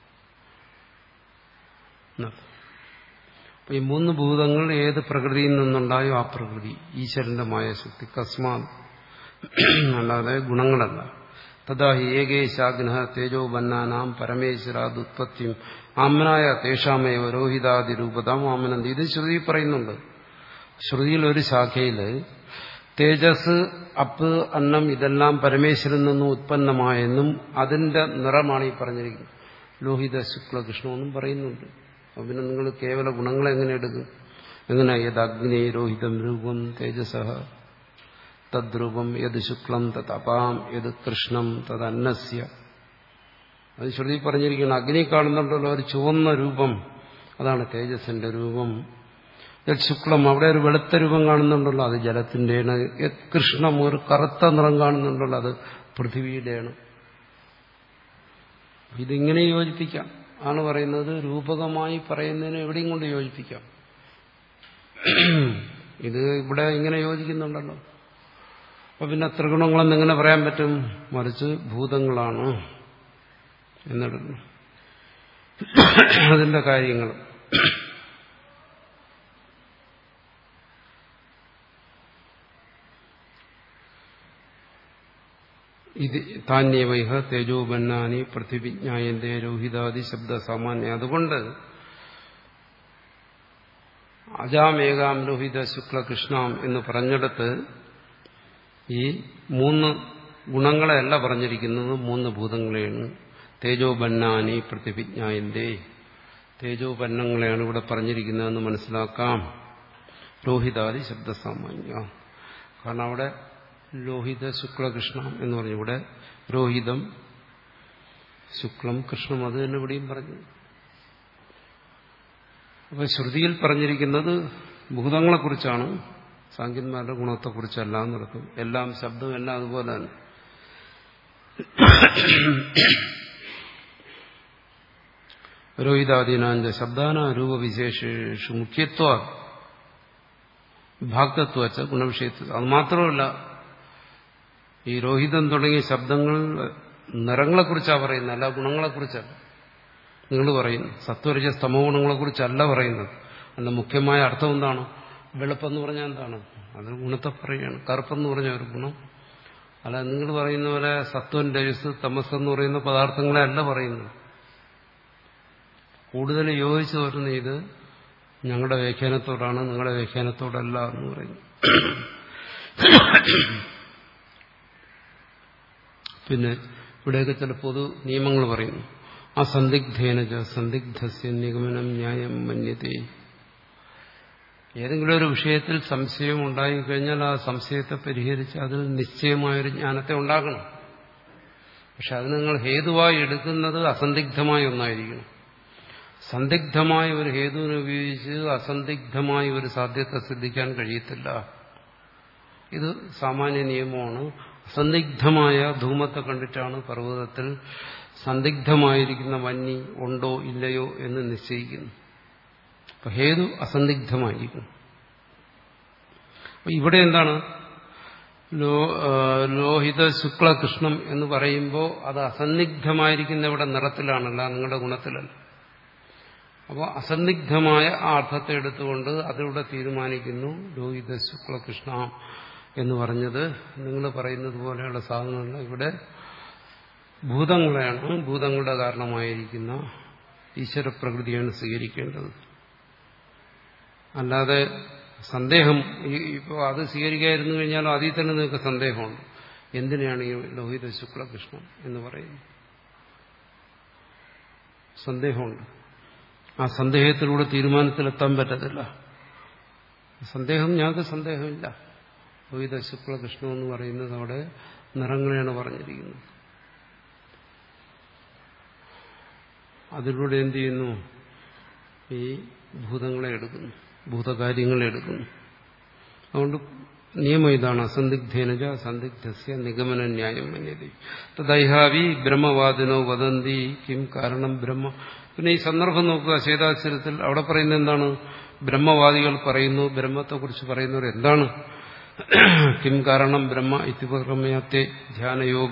അപ്പൊ ഈ മൂന്ന് ഭൂതങ്ങൾ ഏത് പ്രകൃതിയിൽ നിന്നുണ്ടായോ ആ പ്രകൃതി ഈശ്വരന്റെ മായശക്തി കസ്മാ അല്ലാതെ ഗുണങ്ങളല്ല തഥാ ഏകേശാഗ്ന തേജോ ബന്നാനാം പരമേശ്വരാദുത്പത്തിയും ആമനായ തേഷാമേവ രോഹിതാദി രൂപതാം ആമനന്തി ഇത് ശ്രുതി പറയുന്നുണ്ട് ശ്രുതിയിൽ ഒരു ശാഖയിൽ തേജസ് അപ്പ് അന്നം ഇതെല്ലാം പരമേശ്വരൻ നിന്നും ഉത്പന്നമായെന്നും അതിന്റെ നിറമാണ് ഈ പറഞ്ഞിരിക്കുന്നത് ലോഹിത ശുക്ല കൃഷ്ണമെന്നും പറയുന്നുണ്ട് അപ്പൊ പിന്നെ നിങ്ങൾ കേവല ഗുണങ്ങളെ എങ്ങനെ എടുക്കും എങ്ങനെ യത് അഗ്നി രോഹിതം രൂപം തേജസ തദ്രൂപം യത് ശുക്ലം തത് അപാം യത് കൃഷ്ണം തത് അന്നസ്യ അത് ശ്രുതി പറഞ്ഞിരിക്കണം അഗ്നി കാണുന്നുണ്ടല്ലോ ഒരു ചുവന്ന രൂപം അതാണ് തേജസ്സിന്റെ രൂപം യത് ശുക്ലം അവിടെ ഒരു വെളുത്ത രൂപം കാണുന്നുണ്ടല്ലോ അത് ജലത്തിന്റെയാണ് യത് കൃഷ്ണം ഒരു കറുത്ത നിറം കാണുന്നുണ്ടല്ലോ അത് പൃഥിവിയുടെയാണ് ഇതിങ്ങനെ യോജിപ്പിക്കാം ആണ് പറയുന്നത് രൂപകമായി പറയുന്നതിന് എവിടെയും കൊണ്ട് യോജിപ്പിക്കാം ഇത് ഇവിടെ ഇങ്ങനെ യോജിക്കുന്നുണ്ടല്ലോ അപ്പൊ പിന്നെ ത്രിഗുണങ്ങളെന്ന് എങ്ങനെ പറയാൻ പറ്റും മറിച്ച് ഭൂതങ്ങളാണ് എന്നിടുന്നു അതിന്റെ കാര്യങ്ങൾ ഇത് താന്യവൈഹ തേജോബന്നാനി പൃഥ്വിജ്ഞായന്റെ രോഹിതാദി ശബ്ദ സാമാന്യ അതുകൊണ്ട് അജാമേകാം ലോഹിത ശുക്ലകൃഷ്ണാം എന്ന് പറഞ്ഞിടത്ത് ഈ മൂന്ന് ഗുണങ്ങളെയല്ല പറഞ്ഞിരിക്കുന്നത് മൂന്ന് ഭൂതങ്ങളെയാണ് തേജോബന്നാനി പ്രതിഭിജ്ഞായന്റെ തേജോബന്നങ്ങളെയാണ് ഇവിടെ പറഞ്ഞിരിക്കുന്നതെന്ന് മനസ്സിലാക്കാം രോഹിതാദി ശബ്ദസാമാന്യ കാരണം അവിടെ ലോഹിത ശുക്ലകൃഷ്ണ എന്ന് പറഞ്ഞു ഇവിടെ രോഹിതം ശുക്ലം കൃഷ്ണം അത് തന്നെ ഇവിടെയും പറഞ്ഞു അപ്പൊ ശ്രുതിയിൽ പറഞ്ഞിരിക്കുന്നത് ഭൂതങ്ങളെക്കുറിച്ചാണ് സാങ്കന്മാരുടെ ഗുണത്തെക്കുറിച്ചല്ല എന്നർത്ഥം എല്ലാം ശബ്ദം എല്ലാം അതുപോലെ തന്നെ രോഹിതാദീനാഞ്ച ശബ്ദാന രൂപവിശേഷു മുഖ്യത്വ ഭാഗത്വ വച്ച ഗുണവിഷയത്വ അത് മാത്രമല്ല ഈ രോഹിതം തുടങ്ങിയ ശബ്ദങ്ങൾ നിറങ്ങളെക്കുറിച്ചാണ് പറയുന്നത് അല്ല ഗുണങ്ങളെക്കുറിച്ചല്ല നിങ്ങൾ പറയുന്നു സത്വരജ സ്തമോ ഗുണങ്ങളെക്കുറിച്ചല്ല പറയുന്നത് അതിന്റെ മുഖ്യമായ അർത്ഥം എന്താണ് വെളുപ്പെന്ന് പറഞ്ഞാൽ എന്താണ് അതൊരു ഗുണത്തെ പറയുകയാണ് കറുപ്പെന്ന് പറഞ്ഞ ഒരു ഗുണം അല്ല നിങ്ങൾ പറയുന്ന പോലെ സത്വൻ രജസ് തമസ് എന്ന് പറയുന്ന പദാർത്ഥങ്ങളെ അല്ല പറയുന്നത് കൂടുതൽ യോജിച്ചു വരുന്ന ഇത് ഞങ്ങളുടെ വ്യാഖ്യാനത്തോടാണ് നിങ്ങളുടെ വ്യാഖ്യാനത്തോടല്ല എന്ന് പറയുന്നു പിന്നെ ഇവിടെയൊക്കെ ചില പൊതു നിയമങ്ങൾ പറയുന്നു ആ സന്ദിഗ്ധേനജ സന്ദിഗ്ധസ്യ നിഗമനം ന്യായം മന്യത്തെ ഏതെങ്കിലും ഒരു വിഷയത്തിൽ സംശയം ഉണ്ടായിക്കഴിഞ്ഞാൽ ആ സംശയത്തെ പരിഹരിച്ച് അതിൽ നിശ്ചയമായൊരു ജ്ഞാനത്തെ ഉണ്ടാക്കണം പക്ഷെ അത് നിങ്ങൾ ഹേതുവായി എടുക്കുന്നത് അസന്ദിഗ്ധമായ ഒന്നായിരിക്കണം സന്ദിഗ്ധമായ ഒരു ഹേതുവിനെ ഉപയോഗിച്ച് അസന്ദിഗ്ധമായ ഒരു സാധ്യത സിദ്ധിക്കാൻ കഴിയത്തില്ല ഇത് സാമാന്യ നിയമമാണ് അസന്ദിഗ്ധമായ ധൂമത്തെ കണ്ടിട്ടാണ് പർവ്വതത്തിൽ സന്ദിഗ്ധമായിരിക്കുന്ന വന്നി ഉണ്ടോ ഇല്ലയോ എന്ന് നിശ്ചയിക്കുന്നു അപ്പൊ ഹേതു അസന്ദിഗ്ധമായിരിക്കും അപ്പൊ ഇവിടെ എന്താണ് ലോ ലോഹിത ശുക്ലകൃഷ്ണം എന്ന് പറയുമ്പോൾ അത് അസന്നിഗ്ധമായിരിക്കുന്ന ഇവിടെ നിറത്തിലാണല്ല നിങ്ങളുടെ ഗുണത്തിലല്ല അപ്പോൾ അസന്നിഗ്ധമായ ആ അർത്ഥത്തെ എടുത്തുകൊണ്ട് അതിലൂടെ തീരുമാനിക്കുന്നു ലോഹിത ശുക്ലകൃഷ്ണ എന്ന് പറഞ്ഞത് നിങ്ങൾ പറയുന്നത് പോലെയുള്ള സാധനമല്ല ഇവിടെ ഭൂതങ്ങളെയാണ് ഭൂതങ്ങളുടെ കാരണമായിരിക്കുന്ന ഈശ്വരപ്രകൃതിയാണ് സ്വീകരിക്കേണ്ടത് അല്ലാതെ സന്ദേഹം ഇപ്പോൾ അത് സ്വീകരിക്കാതിരുന്നു കഴിഞ്ഞാലും അതിൽ തന്നെ നിങ്ങൾക്ക് സന്ദേഹമുണ്ട് എന്തിനാണ് ഈ ലോഹിത ശുക്ലകൃഷ്ണൻ എന്ന് പറയുന്നത് സന്ദേഹമുണ്ട് ആ സന്ദേഹത്തിലൂടെ തീരുമാനത്തിലെത്താൻ പറ്റത്തില്ല സന്ദേഹം ഞങ്ങൾക്ക് സന്ദേഹമില്ല ലോഹിത ശുക്ലകൃഷ്ണൻ എന്ന് പറയുന്നത് അവിടെ നിറങ്ങളെയാണ് പറഞ്ഞിരിക്കുന്നത് അതിലൂടെ എന്ത് ചെയ്യുന്നു ഈ ഭൂതങ്ങളെ എടുക്കുന്നു ഭൂതകാര്യങ്ങളെ എടുക്കുന്നു അതുകൊണ്ട് നിയമം ഇതാണ് അസന്ദിഗ്ധേനജ സന്ദിഗ്ധസ്യ നിഗമന ന്യായം മന്യതി തദൈഹാവി ബ്രഹ്മവാദിനോ വദന്തി കിം കാരണം ബ്രഹ്മ പിന്നെ ഈ സന്ദർഭം നോക്കുക ശേതാശ്വരത്തിൽ അവിടെ പറയുന്നത് എന്താണ് ബ്രഹ്മവാദികൾ പറയുന്നു ബ്രഹ്മത്തെക്കുറിച്ച് പറയുന്നവർ എന്താണ് കിം കാരണം ബ്രഹ്മ ഇത്യപക്രമയത്തെ ധ്യാനയോഗ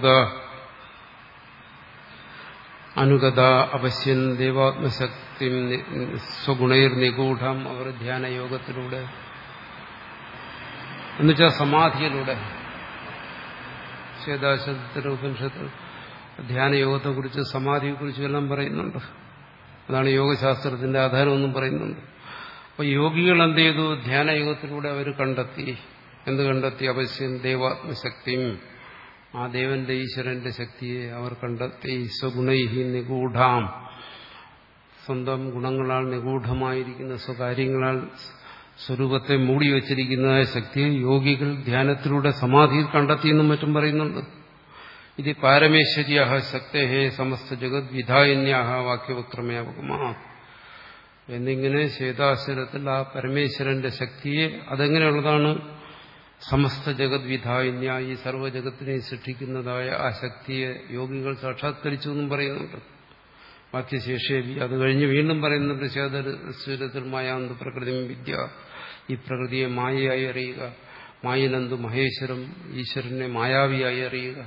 അനുഗത അവശ്യൻ ദേവാത്മശക്തി സ്വഗുണൈർ നിഗൂഢം അവർ ധ്യാനയോഗത്തിലൂടെ എന്നുവെച്ചാൽ സമാധിയിലൂടെ ശ്വേതാശത്തിലെ ഉപനിഷത്തിൽ ധ്യാനയോഗത്തെക്കുറിച്ച് സമാധിയെക്കുറിച്ചും എല്ലാം പറയുന്നുണ്ട് അതാണ് യോഗശാസ്ത്രത്തിന്റെ ആധാരമൊന്നും പറയുന്നുണ്ട് അപ്പൊ യോഗികൾ എന്ത് ചെയ്തു ധ്യാനയോഗത്തിലൂടെ അവർ കണ്ടെത്തി എന്ത് കണ്ടെത്തി അവശ്യം ദേവാത്മശക്തിയും ആ ദേവന്റെ ഈശ്വരന്റെ ശക്തിയെ അവർ കണ്ടെത്തി സ്വഗുണൈഹി നിഗൂഢാം സ്വന്തം ഗുണങ്ങളാൽ നിഗൂഢമായിരിക്കുന്ന സ്വകാര്യങ്ങളാൽ സ്വരൂപത്തെ മൂടി വച്ചിരിക്കുന്നതായ ശക്തിയെ യോഗികൾ ധ്യാനത്തിലൂടെ സമാധിയിൽ കണ്ടെത്തിയെന്നും മറ്റും പറയുന്നുണ്ട് ഇത് പാരമേശ്വര്യ ശക്തേ സമസ്ത ജഗത് വിധായന്യാഹ വാക്യവക്രമയാകുമാ എന്നിങ്ങനെ ശ്വേതാശ്വരത്തിൽ ആ പരമേശ്വരന്റെ ശക്തിയെ അതെങ്ങനെയുള്ളതാണ് സമസ്ത ജഗത് വിധായിന്യ ഈ സർവ്വജഗത്തിനെ സൃഷ്ടിക്കുന്നതായ ആ ശക്തിയെ യോഗികൾ സാക്ഷാത്കരിച്ചു എന്നും പറയുന്നുണ്ട് വാക്യശേഷേവി അത് കഴിഞ്ഞ് വീണ്ടും പറയുന്നുണ്ട് ശേതരത്തിൽ മായാന്ത് പ്രകൃതി വിദ്യ ഈ പ്രകൃതിയെ മായയായി അറിയുക മായനന്ത് മഹേശ്വരം ഈശ്വരനെ മായാവിയായി അറിയുക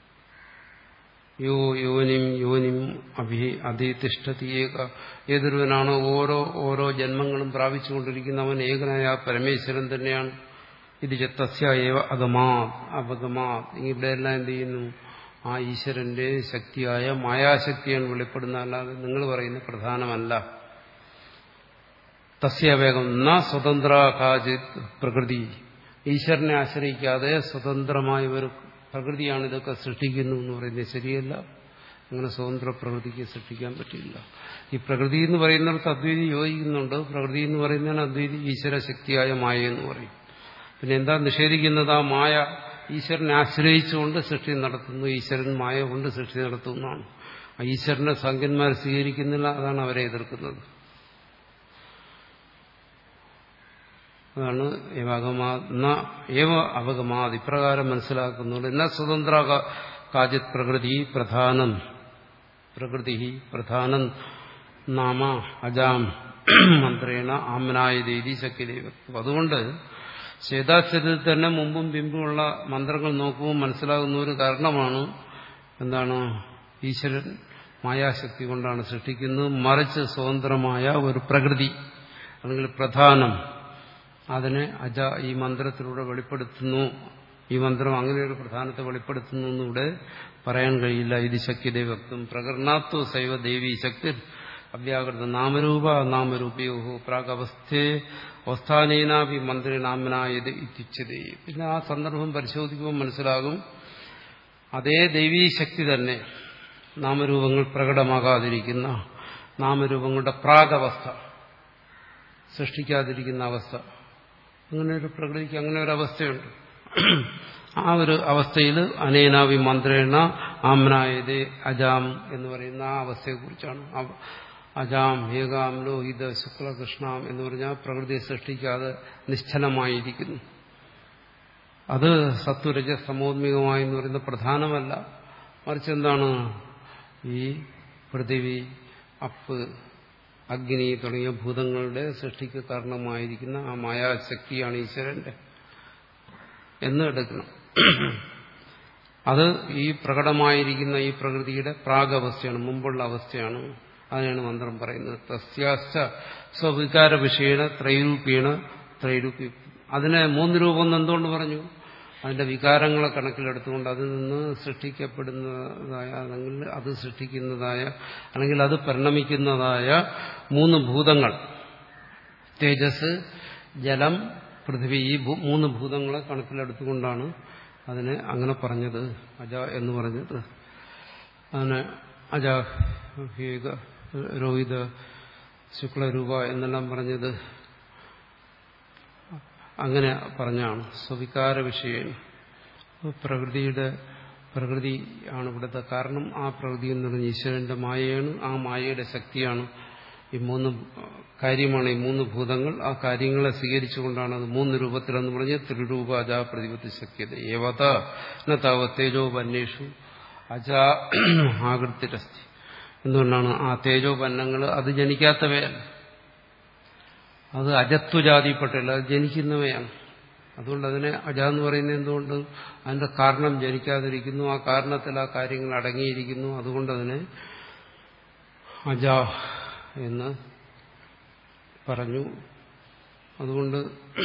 യോ യോനിം യോനിം അഭി അതിഷ്ഠതിയേക ഏതൊരുവനാണോ ഓരോ ഓരോ ജന്മങ്ങളും പ്രാപിച്ചുകൊണ്ടിരിക്കുന്നവൻ ഏകനായ പരമേശ്വരൻ തന്നെയാണ് ഇത് തസ്യേവ അഗമാ അപഗമാ ഇവിടെയെല്ലാം എന്ത് ചെയ്യുന്നു ആ ഈശ്വരന്റെ ശക്തിയായ മായാശക്തിയാണ് വെളിപ്പെടുന്ന അല്ലാതെ നിങ്ങൾ പറയുന്ന പ്രധാനമല്ല തസ്യവേഗം ന സ്വതന്ത്ര കാചിത് പ്രകൃതി ഈശ്വരനെ ആശ്രയിക്കാതെ സ്വതന്ത്രമായ ഒരു പ്രകൃതിയാണ് ഇതൊക്കെ സൃഷ്ടിക്കുന്നു എന്ന് പറയുന്നത് ശരിയല്ല അങ്ങനെ സ്വതന്ത്ര പ്രകൃതിക്ക് സൃഷ്ടിക്കാൻ പറ്റില്ല ഈ പ്രകൃതി എന്ന് പറയുന്നിടത്ത് അദ്വൈതി യോജിക്കുന്നുണ്ട് പ്രകൃതി എന്ന് പറയുന്നതിന് അദ്വൈതി ഈശ്വര ശക്തിയായ മായ എന്ന് പറയും പിന്നെ എന്താ നിഷേധിക്കുന്നത് ആ മായ ഈശ്വരനെ ആശ്രയിച്ചുകൊണ്ട് സൃഷ്ടി നടത്തുന്നു ഈശ്വരൻ മായ കൊണ്ട് സൃഷ്ടി നടത്തുന്നതാണ് ആ ഈശ്വരനെ സംഖ്യന്മാർ സ്വീകരിക്കുന്നില്ല അതാണ് അവരെ എതിർക്കുന്നത് അതാണ് ഏവ അവഗമാത് ഇപ്രകാരം മനസ്സിലാക്കുന്നുണ്ട് എന്നാ സ്വതന്ത്ര കാജിത് പ്രകൃതി പ്രധാനം പ്രകൃതി പ്രധാനം നാമ അജാം മന്ത്രേണ ആമനായ ദേവി ശക്തിദേവ അതുകൊണ്ട് ശ്വേതാക്ഷരത്തിൽ തന്നെ മുമ്പും പിമ്പുമുള്ള മന്ത്രങ്ങൾ നോക്കുമ്പോൾ മനസ്സിലാകുന്ന ഒരു കാരണമാണ് എന്താണ് ഈശ്വരൻ മായാശക്തി കൊണ്ടാണ് സൃഷ്ടിക്കുന്നത് മറിച്ച് സ്വതന്ത്രമായ ഒരു പ്രകൃതി അല്ലെങ്കിൽ പ്രധാനം അതിനെ അജ ഈ മന്ത്രത്തിലൂടെ വെളിപ്പെടുത്തുന്നു ഈ മന്ത്രം അങ്ങനെ ഒരു പ്രധാനത്തെ വെളിപ്പെടുത്തുന്നു എന്നിവിടെ പറയാൻ കഴിയില്ല ഇത് ശക്തിദേവക്തും പ്രകടനാത്വ സൈവ ദേവി ശക്തി അവ്യാകൃത നാമരൂപ നാമരൂപയോ പ്രാഗവസ്ഥേ അവസ്ഥാനേനാപി മന്ത്രിനാമനായത് ഇത്യുച്ചതേ പിന്നെ ആ സന്ദർഭം പരിശോധിക്കുമ്പോൾ മനസ്സിലാകും അതേ ദൈവീ ശക്തി തന്നെ നാമരൂപങ്ങൾ പ്രകടമാകാതിരിക്കുന്ന നാമരൂപങ്ങളുടെ പ്രാഗവസ്ഥ സൃഷ്ടിക്കാതിരിക്കുന്ന അവസ്ഥ അങ്ങനെ ഒരു പ്രകൃതിക്ക് അങ്ങനെ ഒരു അവസ്ഥയുണ്ട് ആ ഒരു അവസ്ഥയിൽ അനേനാവി മന്ത്രേണ ആമനായതേ അജാം എന്ന് പറയുന്ന ആ അവസ്ഥയെക്കുറിച്ചാണ് അജാം ഹേകാം ലോഹിത ശുക്ലകൃഷ്ണാം എന്ന് പറഞ്ഞാൽ പ്രകൃതിയെ സൃഷ്ടിക്കാതെ നിശ്ചലമായിരിക്കുന്നു അത് സത്വരജ സമോന്മികമായി എന്ന് പറയുന്ന പ്രധാനമല്ല മറിച്ച് എന്താണ് ഈ പൃഥിവി അപ്പ് അഗ്നി തുടങ്ങിയ ഭൂതങ്ങളുടെ സൃഷ്ടിക്ക് കാരണമായിരിക്കുന്ന ആ മായാശക്തിയാണ് ഈശ്വരന്റെ എന്ന് എടുക്കണം അത് ഈ പ്രകടമായിരിക്കുന്ന ഈ പ്രകൃതിയുടെ പ്രാഗവസ്ഥയാണ് മുമ്പുള്ള അവസ്ഥയാണ് അതിനാണ് മന്ത്രം പറയുന്നത് തസ്യാശ്ച സ്വവികാര വിഷയണ ത്രൈരൂപ്യണ ത്രൈരൂപ്യ അതിനെ മൂന്ന് രൂപം എന്തുകൊണ്ട് പറഞ്ഞു അതിന്റെ വികാരങ്ങളെ കണക്കിലെടുത്തുകൊണ്ട് അതിൽ നിന്ന് സൃഷ്ടിക്കപ്പെടുന്നതായ അല്ലെങ്കിൽ അത് സൃഷ്ടിക്കുന്നതായ അല്ലെങ്കിൽ അത് പരിണമിക്കുന്നതായ മൂന്ന് ഭൂതങ്ങൾ തേജസ് ജലം പൃഥ്വി ഈ മൂന്ന് ഭൂതങ്ങളെ കണക്കിലെടുത്തുകൊണ്ടാണ് അതിനെ അങ്ങനെ പറഞ്ഞത് അജ എന്ന് പറഞ്ഞത് അതിന് അജ ഹീക രോഹിത ശുക്ലരൂപ എന്നെല്ലാം പറഞ്ഞത് അങ്ങനെ പറഞ്ഞാണ് സ്വവികാര വിഷയം പ്രകൃതിയുടെ പ്രകൃതി ആണ് ഇവിടുത്തെ കാരണം ആ പ്രകൃതി എന്ന് പറഞ്ഞ ഈശ്വരന്റെ മായയാണ് ആ മായയുടെ ശക്തിയാണ് ഈ മൂന്ന് കാര്യമാണ് ഈ മൂന്ന് ഭൂതങ്ങൾ ആ കാര്യങ്ങളെ സ്വീകരിച്ചുകൊണ്ടാണ് അത് മൂന്ന് രൂപത്തിലെന്ന് പറഞ്ഞ് ത്രിരൂപ അജാ പ്രതിപത്തി ശക്യത ഏവത താവ തേജോ വന്യേഷു അജാ ആകൃത്തിരസ്തി എന്തുകൊണ്ടാണ് ആ തേജോ വന്നങ്ങൾ അത് ജനിക്കാത്തവയല്ല അത് അജത്വജാതിപ്പെട്ടല്ല അത് ജനിക്കുന്നവയാണ് അതുകൊണ്ട് അതിനെ അജ എന്ന് പറയുന്നത് എന്തുകൊണ്ട് അതിന്റെ കാരണം ജനിക്കാതിരിക്കുന്നു ആ കാരണത്തിൽ ആ കാര്യങ്ങൾ അടങ്ങിയിരിക്കുന്നു അതുകൊണ്ട് അതിനെ അജ എന്ന് പറഞ്ഞു അതുകൊണ്ട്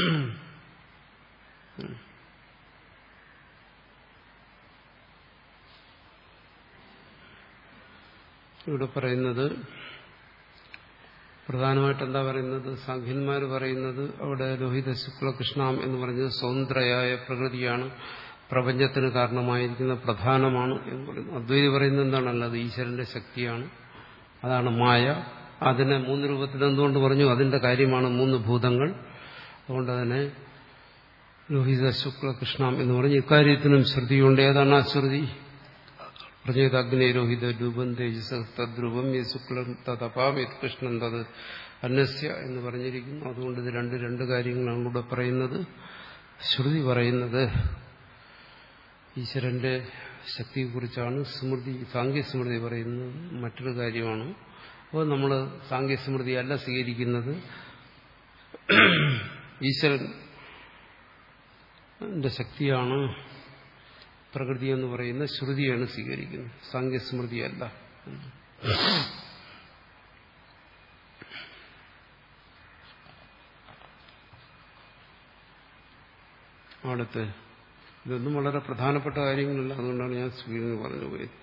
ഇവിടെ പറയുന്നത് പ്രധാനമായിട്ട് എന്താ പറയുന്നത് സംഖ്യന്മാർ പറയുന്നത് അവിടെ ലോഹിത ശുക്ലകൃഷ്ണാം എന്ന് പറഞ്ഞത് സ്വതന്ത്രയായ പ്രകൃതിയാണ് പ്രപഞ്ചത്തിന് കാരണമായിരിക്കുന്ന പ്രധാനമാണ് എന്ന് പറയുന്നു അദ്വൈതി പറയുന്നത് എന്താണല്ലോ അത് ഈശ്വരന്റെ ശക്തിയാണ് അതാണ് മായ അതിനെ മൂന്ന് രൂപത്തിൽ എന്തുകൊണ്ട് പറഞ്ഞു അതിന്റെ കാര്യമാണ് മൂന്ന് ഭൂതങ്ങൾ അതുകൊണ്ട് അതിനെ ലോഹിത ശുക്ലകൃഷ്ണാം എന്ന് പറഞ്ഞു ഇക്കാര്യത്തിനും ശ്രുതിയുണ്ട് ഏതാണ് ആ ശ്രുതി പ്രചേത അഗ്നിരോഹിത രൂപം തേജസ് തദ്രൂപം യ ശുക്ലം തതപാം യത് കൃഷ്ണൻ തത് അന്നസ്യ എന്ന് പറഞ്ഞിരിക്കുന്നു അതുകൊണ്ട് ഇത് രണ്ട് രണ്ട് കാര്യങ്ങളാണ് ഇവിടെ പറയുന്നത് ശ്രുതി പറയുന്നത് ഈശ്വരന്റെ ശക്തിയെക്കുറിച്ചാണ് സ്മൃതി സാങ്കേസ്മൃതി പറയുന്നത് മറ്റൊരു കാര്യമാണ് അപ്പോൾ നമ്മൾ സാങ്കേസ്മൃതി അല്ല സ്വീകരിക്കുന്നത് ഈശ്വരന്റെ ശക്തിയാണ് പ്രകൃതി എന്ന് പറയുന്ന ശ്രുതിയാണ് സ്വീകരിക്കുന്നത് സാങ്കേസ്മൃതിയല്ല അവിടുത്തെ ഇതൊന്നും വളരെ പ്രധാനപ്പെട്ട കാര്യങ്ങളല്ല അതുകൊണ്ടാണ് ഞാൻ സ്ക്രീനിൽ പറഞ്ഞു പോയത്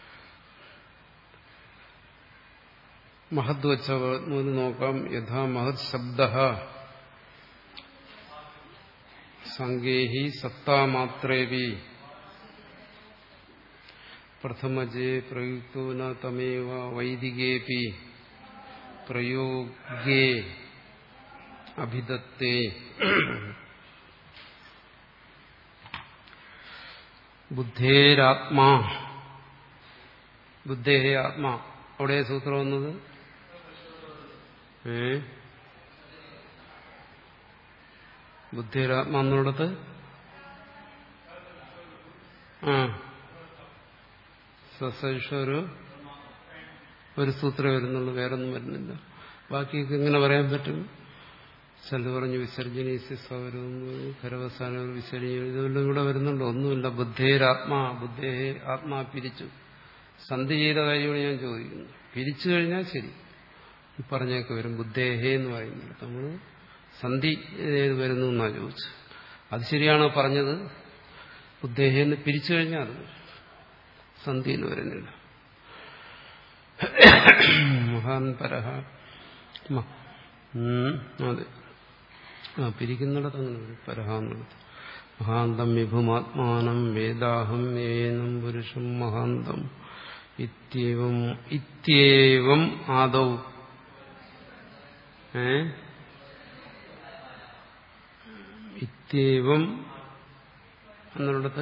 മഹത് വച്ച നോക്കാം യഥാ മഹത് ശബ്ദ സംഗേഹി സത്താമാത്രേവി പ്രഥമജേ പ്രയുക്തോ ന തമേവ വൈദികേപി പ്രയോഗേ അഭിദത്തേ ബുദ്ധേരാത്മാ ബുദ്ധേ ആത്മാ അവിടെ സൂത്രം വന്നത് ഏ ബുദ്ധേരാത്മാ എന്നിടത്ത് ആ സസൈഷ ഒരു ഒരു സൂത്രമേ വരുന്നുള്ളൂ വേറൊന്നും വരുന്നില്ല ബാക്കിയൊക്കെ എങ്ങനെ പറയാൻ പറ്റും ചിലത് പറഞ്ഞു വിസർജനീസ് സൗരവും ഖരവസാനം വിസർജന ഇതെല്ലാം ഇവിടെ വരുന്നുണ്ടോ ഒന്നുമില്ല ബുദ്ധേരാത്മാ ബുദ്ധേ ആത്മാ പിരിച്ചു സന്ധി ചെയ്ത കാര്യമാണ് ഞാൻ ചോദിക്കുന്നത് പിരിച്ചു കഴിഞ്ഞാൽ ശരി ഈ പറഞ്ഞൊക്കെ വരും ബുദ്ധേഹേ എന്ന് പറയുന്നത് നമ്മൾ സന്ധി ഏത് വരുന്നു എന്നാ ചോദിച്ചു അത് ശരിയാണോ പറഞ്ഞത് ബുദ്ധേഹേന്ന് പിരിച്ചു കഴിഞ്ഞാൽ അത് സന്ധിയിൽ വരുന്നില്ല മഹാൻ പരഹ അതെ ആ പിരിക്കുന്നിടത്ത് അങ്ങനെ വരും പരഹ എന്നുള്ളത് മഹാന്തം വിഭുമാത്മാനം വേദാഹം ഏനം പുരുഷം മഹാന്തം ഇത്യവം ഇത്യവം ആദൗ ഏ ഇത്യവം എന്നുള്ളത്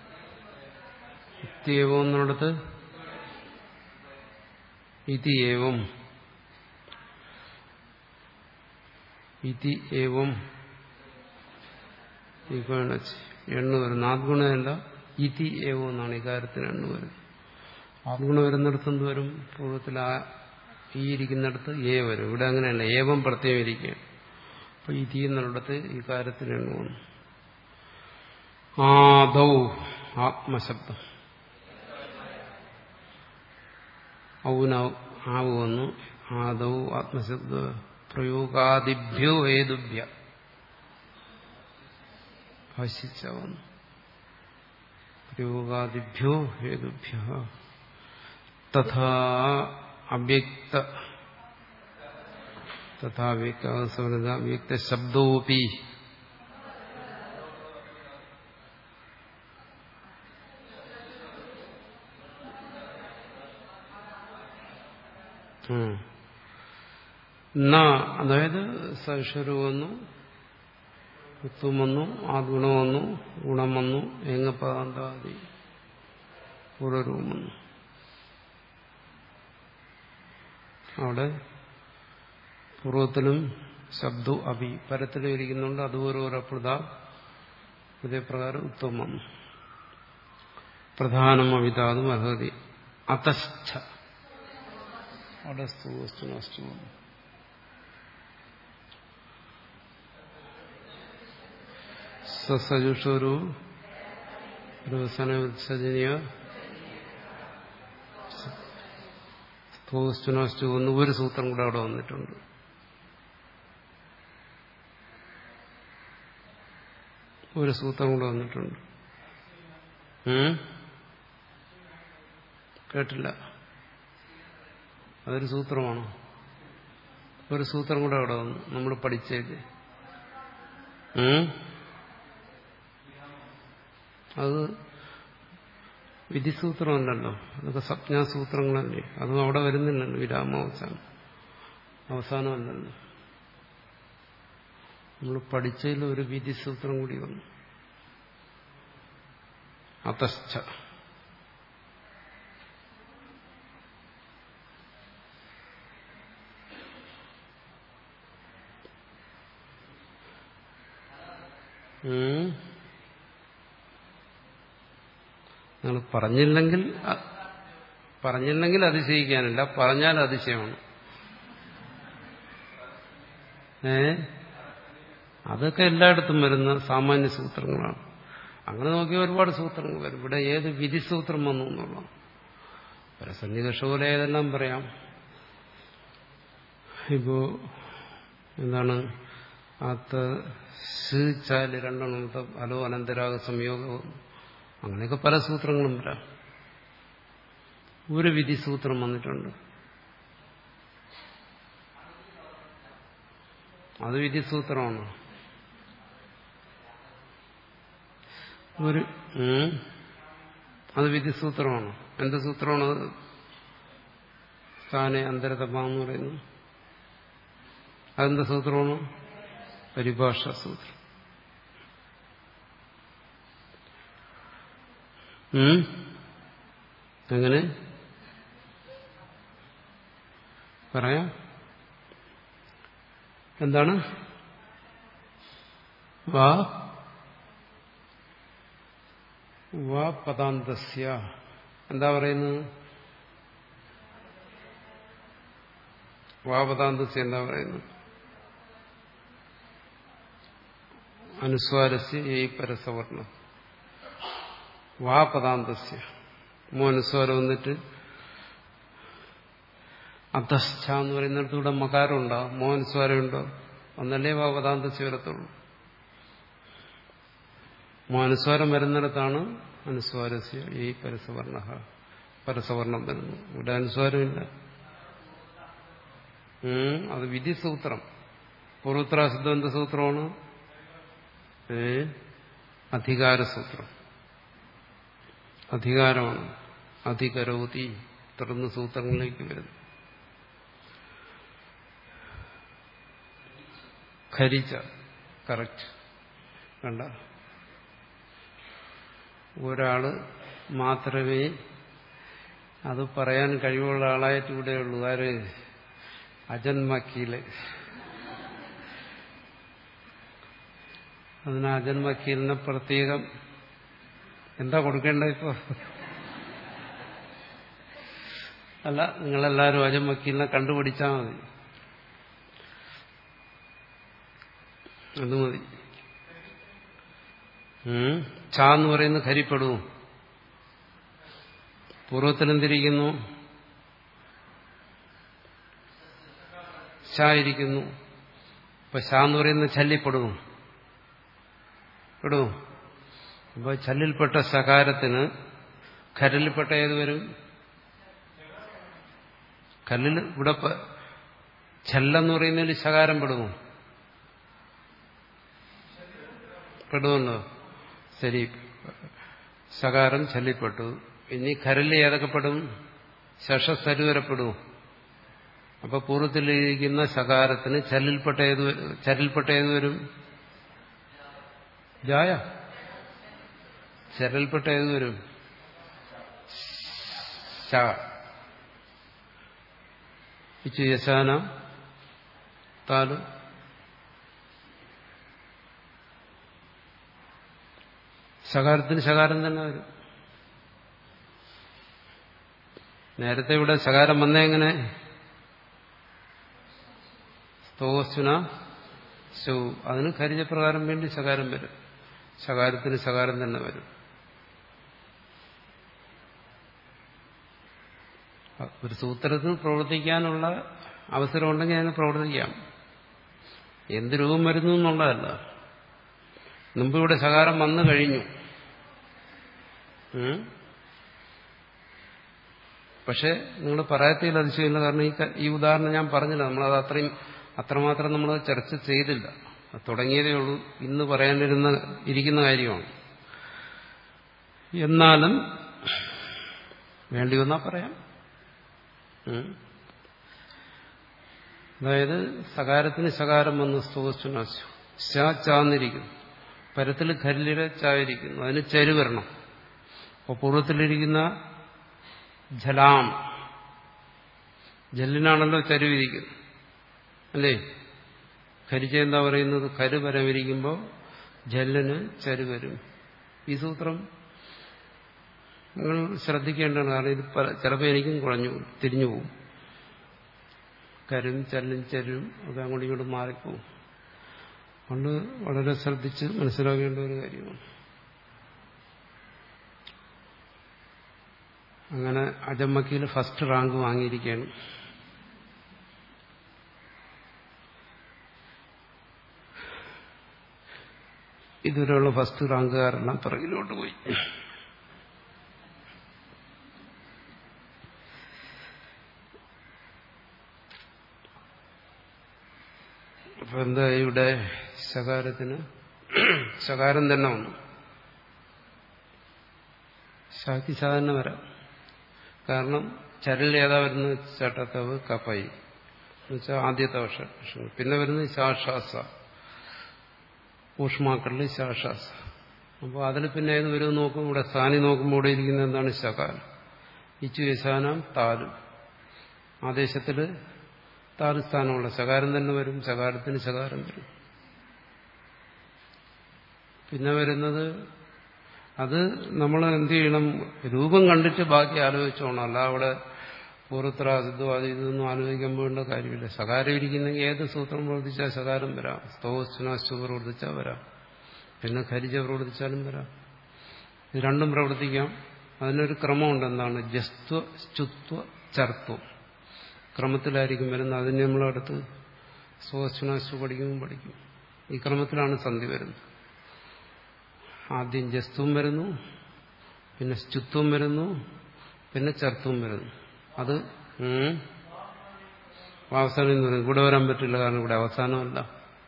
ഇത്യവം എന്നുള്ളത് ഇതി ഏവം ഇതി ഏവം എണ്ണ വരുന്നത് ആദ്ഗുണമല്ല ഇതി ഏവം എന്നാണ് ഈ കാര്യത്തിന് എണ്ണ വരുന്നത് ആദ്ഗുണം വരുന്നിടത്ത് എന്ത് വരും പൂർവ്വത്തിൽ ആ ഈ ഇരിക്കുന്നിടത്ത് ഏ വരും ഇവിടെ അങ്ങനെയല്ല ഏവം പ്രത്യേകം ഇരിക്കുകയാണ് അപ്പൊ ഇതി എന്നുള്ളിടത്ത് ഈ കാര്യത്തിന് എണ്ണ വന്നു ആദൗ ആത്മശബ്ദം ഔന ആവ് വന്നു ആദൗ ആത്മശബ്ദ പ്രയോഗാദിഭ്യോ ഏതുഭ്യ ഭാഷിച്ച വന്നു പ്രയോഗാദിഭ്യോ ഹേതുഭ്യ തഥാ അവ്യക്ത തഥാ വ്യക്ത അവ്യക്ത ശബ്ദോപി അതായത് സവിഷരു വന്നു ഉത്തും വന്നു ആ ഗുണം വന്നു ഗുണം വന്നു ഏങ്ങപ്പദാന്താദി പൂർവരൂപം വന്നു അവിടെ പൂർവത്തിലും ശബ്ദു അഭി പരത്തിലും ഇരിക്കുന്നുണ്ട് അതുപോലെ ഒരു അപ്രത ഇതേ പ്രകാരം ഉത്തം വന്നു പ്രധാനം അവിതാതും അർഹതി അതസ്ഥ അവിടെ സ്തു വസ്തു നഷ്ടു വന്നു സസജുഷൊരു സജനീയ സ്തുനസ്റ്റു ഒന്ന് ഒരു സൂത്രം കൂടെ അവിടെ വന്നിട്ടുണ്ട് ഒരു സൂത്രം കൂടെ വന്നിട്ടുണ്ട് കേട്ടില്ല അതൊരു സൂത്രമാണോ ഒരു സൂത്രം കൂടെ അവിടെ വന്നു നമ്മൾ പഠിച്ചേക്ക് അത് വിധിസൂത്രമല്ലല്ലോ അതൊക്കെ സംജ്ഞാസൂത്രങ്ങളല്ലേ അതും അവിടെ വരുന്നില്ലല്ലോ വിരാമാവസാനം അവസാനമല്ലല്ലോ നമ്മൾ പഠിച്ചതിൽ ഒരു വിധിസൂത്രം കൂടി വന്നു അതസ്ഥ നിങ്ങൾ പറഞ്ഞില്ലെങ്കിൽ പറഞ്ഞില്ലെങ്കിൽ അതിശയിക്കാനില്ല പറഞ്ഞാൽ അതിശയമാണ് ഏ അതൊക്കെ എല്ലായിടത്തും വരുന്ന സാമാന്യ സൂത്രങ്ങളാണ് അങ്ങനെ നോക്കിയാൽ ഒരുപാട് സൂത്രങ്ങൾ വരും ഇവിടെ ഏത് വിധിസൂത്രം വന്നു എന്നുള്ള പരസന്നികഷോലെ ഏതെല്ലാം പറയാം ഇപ്പോ എന്താണ് അത് ചാല് രണ്ടെണ്ണത്തെ അലോ അനന്തരാഗ സംയോഗവും അങ്ങനെയൊക്കെ പല സൂത്രങ്ങളും വരാം ഒരു വിധിസൂത്രം വന്നിട്ടുണ്ട് അത് വിധിസൂത്രമാണ് ഒരു അത് വിധിസൂത്രമാണ് എന്ത് സൂത്രമാണ് അത് സ്ഥാനെ അന്തരതമാന്ന് പറയുന്നു അതെന്ത് സൂത്രമാണ് പരിഭാഷ സൂത്രം എങ്ങനെ പറയാം എന്താണ് വാ വാ പദാന്തസ്യ എന്താ പറയുന്നത് വാ പദാന്തസ്യ എന്താ പറയുന്നത് അനുസ്വാരസ്യ ഈ പരസവർണം വാ പദാന്തസ്യ മോ അനുസ്വാരം വന്നിട്ട് അധസ്ഥ എന്ന് പറയുന്നിടത്ത് ഇവിടെ മകാരം ഉണ്ടോ മോ അനുസ്വാരം ഉണ്ടോ ഒന്നല്ലേ വാ പദാന്തസ്യ വരത്തുള്ളൂ മോ അനുസ്വാരം വരുന്നിടത്താണ് അനുസ്വാരസ്യ ഈ പരസവർണ പരസവർണം വരുന്നു ഇവിടെ അനുസ്വാരമില്ല അത് വിധിസൂത്രം പൂർവത്രാസിദ്ധം എന്ത് സൂത്രമാണ് ഏ അധികാരസൂത്രം അധികാരമാണ് അധികരോതി തുടർന്ന് സൂത്രങ്ങളിലേക്ക് വരുന്നു ഖരിച്ച കറക്റ്റ് കണ്ട ഒരാള് മാത്രമേ അത് പറയാൻ കഴിവുള്ള ആളായിട്ട് ഇവിടെയുള്ളൂ ആര് അജന്മക്കീല് അതിന് അജന്മക്കീലിന് പ്രത്യേകം എന്താ കൊടുക്കേണ്ടത് ഇപ്പോ അല്ല നിങ്ങളെല്ലാവരും അജം വക്കീലിനെ കണ്ടുപിടിച്ചാൽ മതി അത് മതി ഉം. ച എന്ന് പറയുന്നത് ഖരിപ്പെടും പൂർവ്വത്തിലെന്തിരിക്കുന്നു ശ ഇരിക്കുന്നു അപ്പൊ ശ എന്ന് പറയുന്നത് ചല്ലിപ്പെടും പെടും അപ്പൊ ചല്ലിൽപ്പെട്ട സകാരത്തിന് ഖരലിൽപ്പെട്ട ഏത് വരും കല്ലിൽ ഇവിടെ പ- ഛല്ലെന്ന് പറയുന്നതിൽ ശകാരം പെടുമോ പെടുമല്ലോ ശരി ശകാരം ചൊല്ലിപ്പെട്ടു ഇനി കരല് ഏതൊക്കെ പെടും ശഷസരുവരപ്പെടും അപ്പൊ പൂർവ്വത്തിലിരിക്കുന്ന ശകാരത്തിന് ചല്ലിൽപ്പെട്ട ഏത് വ- ചരലിൽപ്പെട്ട ഏത് വരും ജായ ചരലിൽപ്പെട്ട ഏത് വരും ശ ഇച്ചു യശാന താല് ശകാരത്തിന് ശകാരം തന്നെ വരും നേരത്തെ ഇവിടെ ശകാരം വന്നേ എങ്ങനെ സ്തോസ്വന ശൗ അതിന് ഖരിജപ്രകാരം വേണ്ടി ശകാരം വരും ശകാരത്തിന് ശകാരം തന്നെ വരും ഒരു സൂത്രത്തിൽ പ്രവർത്തിക്കാനുള്ള അവസരമുണ്ടെങ്കിൽ അതിന് പ്രവർത്തിക്കാം എന്ത് രൂപം വരുന്നു എന്നുള്ളതല്ല മുമ്പ് ഇവിടെ ശകാരം വന്നു കഴിഞ്ഞു ഉം? പക്ഷെ നിങ്ങൾ പറയാത്തതിൽ അതിശയമില്ല കാരണം ഈ ക- ഈ ഉദാഹരണം ഞാൻ പറഞ്ഞില്ല നമ്മളത് അത്രയും അത്രമാത്രം നമ്മൾ ചർച്ച ചെയ്തില്ല അത് തുടങ്ങിയതേ ഉള്ളൂ ഇന്ന് പറയാനിരുന്ന ഇരിക്കുന്ന കാര്യമാണ് എന്നാലും വേണ്ടി വന്നാൽ പറയാം ഉം. അതായത് സകാരത്തിന് സകാരം വന്ന് സ്തോസ്റ്റുനാശു ശ ചാന്നിരിക്കുന്നു പരത്തിൽ ഖല്ലിയുടെ ചായിരിക്കുന്നു അതിന് ചരു വരണം അപ്പോൾ പൂർവ്വത്തിലിരിക്കുന്ന ജലാം ജല്ലിനാണല്ലോ ചരുവിരിക്കുന്നത് അല്ലേ ഖരിച്ച എന്താ പറയുന്നത് കരു പരമിരിക്കുമ്പോൾ ജല്ലിന് ചരു വരും ഈ സൂത്രം നിങ്ങൾ ശ്രദ്ധിക്കേണ്ടതാണ് കാരണം ഇത് പല- ചിലപ്പോൾ എനിക്കും കുഴഞ്ഞു പോകും, തിരിഞ്ഞു പോകും കരും ചല്ലും ചരും ഒക്കെ അങ്ങോട്ടും ഇങ്ങോട്ടും മാറിപ്പോവും അതുകൊണ്ട് വളരെ ശ്രദ്ധിച്ച് മനസ്സിലാക്കേണ്ട ഒരു കാര്യമാണ് അങ്ങനെ അജമ്മക്കിയിൽ ഫസ്റ്റ് റാങ്ക് വാങ്ങിയിരിക്കുകയാണ് ഇതുവരെയുള്ള ഫസ്റ്റ് റാങ്കുകാരെല്ലാം പിറകിലോട്ട് പോയി അപ്പൊ എന്താ ഇവിടെ ശകാരത്തിന് ശകാരം തന്നെ വന്നു ശാക്കി സാധാരണ വരാം കാരണം ചരൽ ഏതാ വരുന്നത് ചട്ടത്തവ് കപ്പൈ എന്നുവെച്ചാൽ ആദ്യത്തെ വർഷം പിന്നെ വരുന്നത് ശാശ്വാസ ഊഷ്മാക്കളിൽ ശാശ്വാസ അപ്പോൾ അതിൽ പിന്നെ ഏത് വരും നോക്കും ഇവിടെ സ്ഥാനി നോക്കുമ്പോൾ ഇവിടെ ഇരിക്കുന്നത് എന്താണ് ശകാരം ഇച്ചു യശാനം താലും ആദേശത്തിൽ താല് സ്ഥാനമുള്ള ശകാരം തന്നെ വരും ശകാരത്തിന് ശകാരം വരും പിന്നെ വരുന്നത് അത് നമ്മൾ എന്ത് ചെയ്യണം രൂപം കണ്ടിട്ട് ബാക്കി ആലോചിച്ചോണം അല്ല അവിടെ പൂർവ്വത്രാസിദ്ധം അത് ഇതൊന്നും ആലോചിക്കാൻ പോകേണ്ട കാര്യമില്ല സകാരം ഇരിക്കുന്നെങ്കിൽ ഏത് സൂത്രം പ്രവർത്തിച്ചാൽ സകാരം വരാം സ്തോസ്നാശു പ്രവർത്തിച്ചാൽ വരാം പിന്നെ ഖരിജ പ്രവർത്തിച്ചാലും വരാം ഇത് രണ്ടും പ്രവർത്തിക്കാം അതിനൊരു ക്രമമുണ്ട് എന്താണ് ജസ്ത്വ സ്തുത്വ ചർത്തും ക്രമത്തിലായിരിക്കും വരുന്നത് അതിന് നമ്മളടുത്ത് സ്തോസ്നാശു പഠിക്കുമ്പോൾ പഠിക്കും ഈ ക്രമത്തിലാണ് സന്ധി വരുന്നത് ആദ്യം ജസ്തുവും വരുന്നു പിന്നെ സ്തുത്വം വരുന്നു പിന്നെ ചർത്തും വരുന്നു അത് ഉം, അവസാനം എന്ന് പറയും ഇവിടെ വരാൻ പറ്റില്ല കാരണം ഇവിടെ അവസാനമല്ല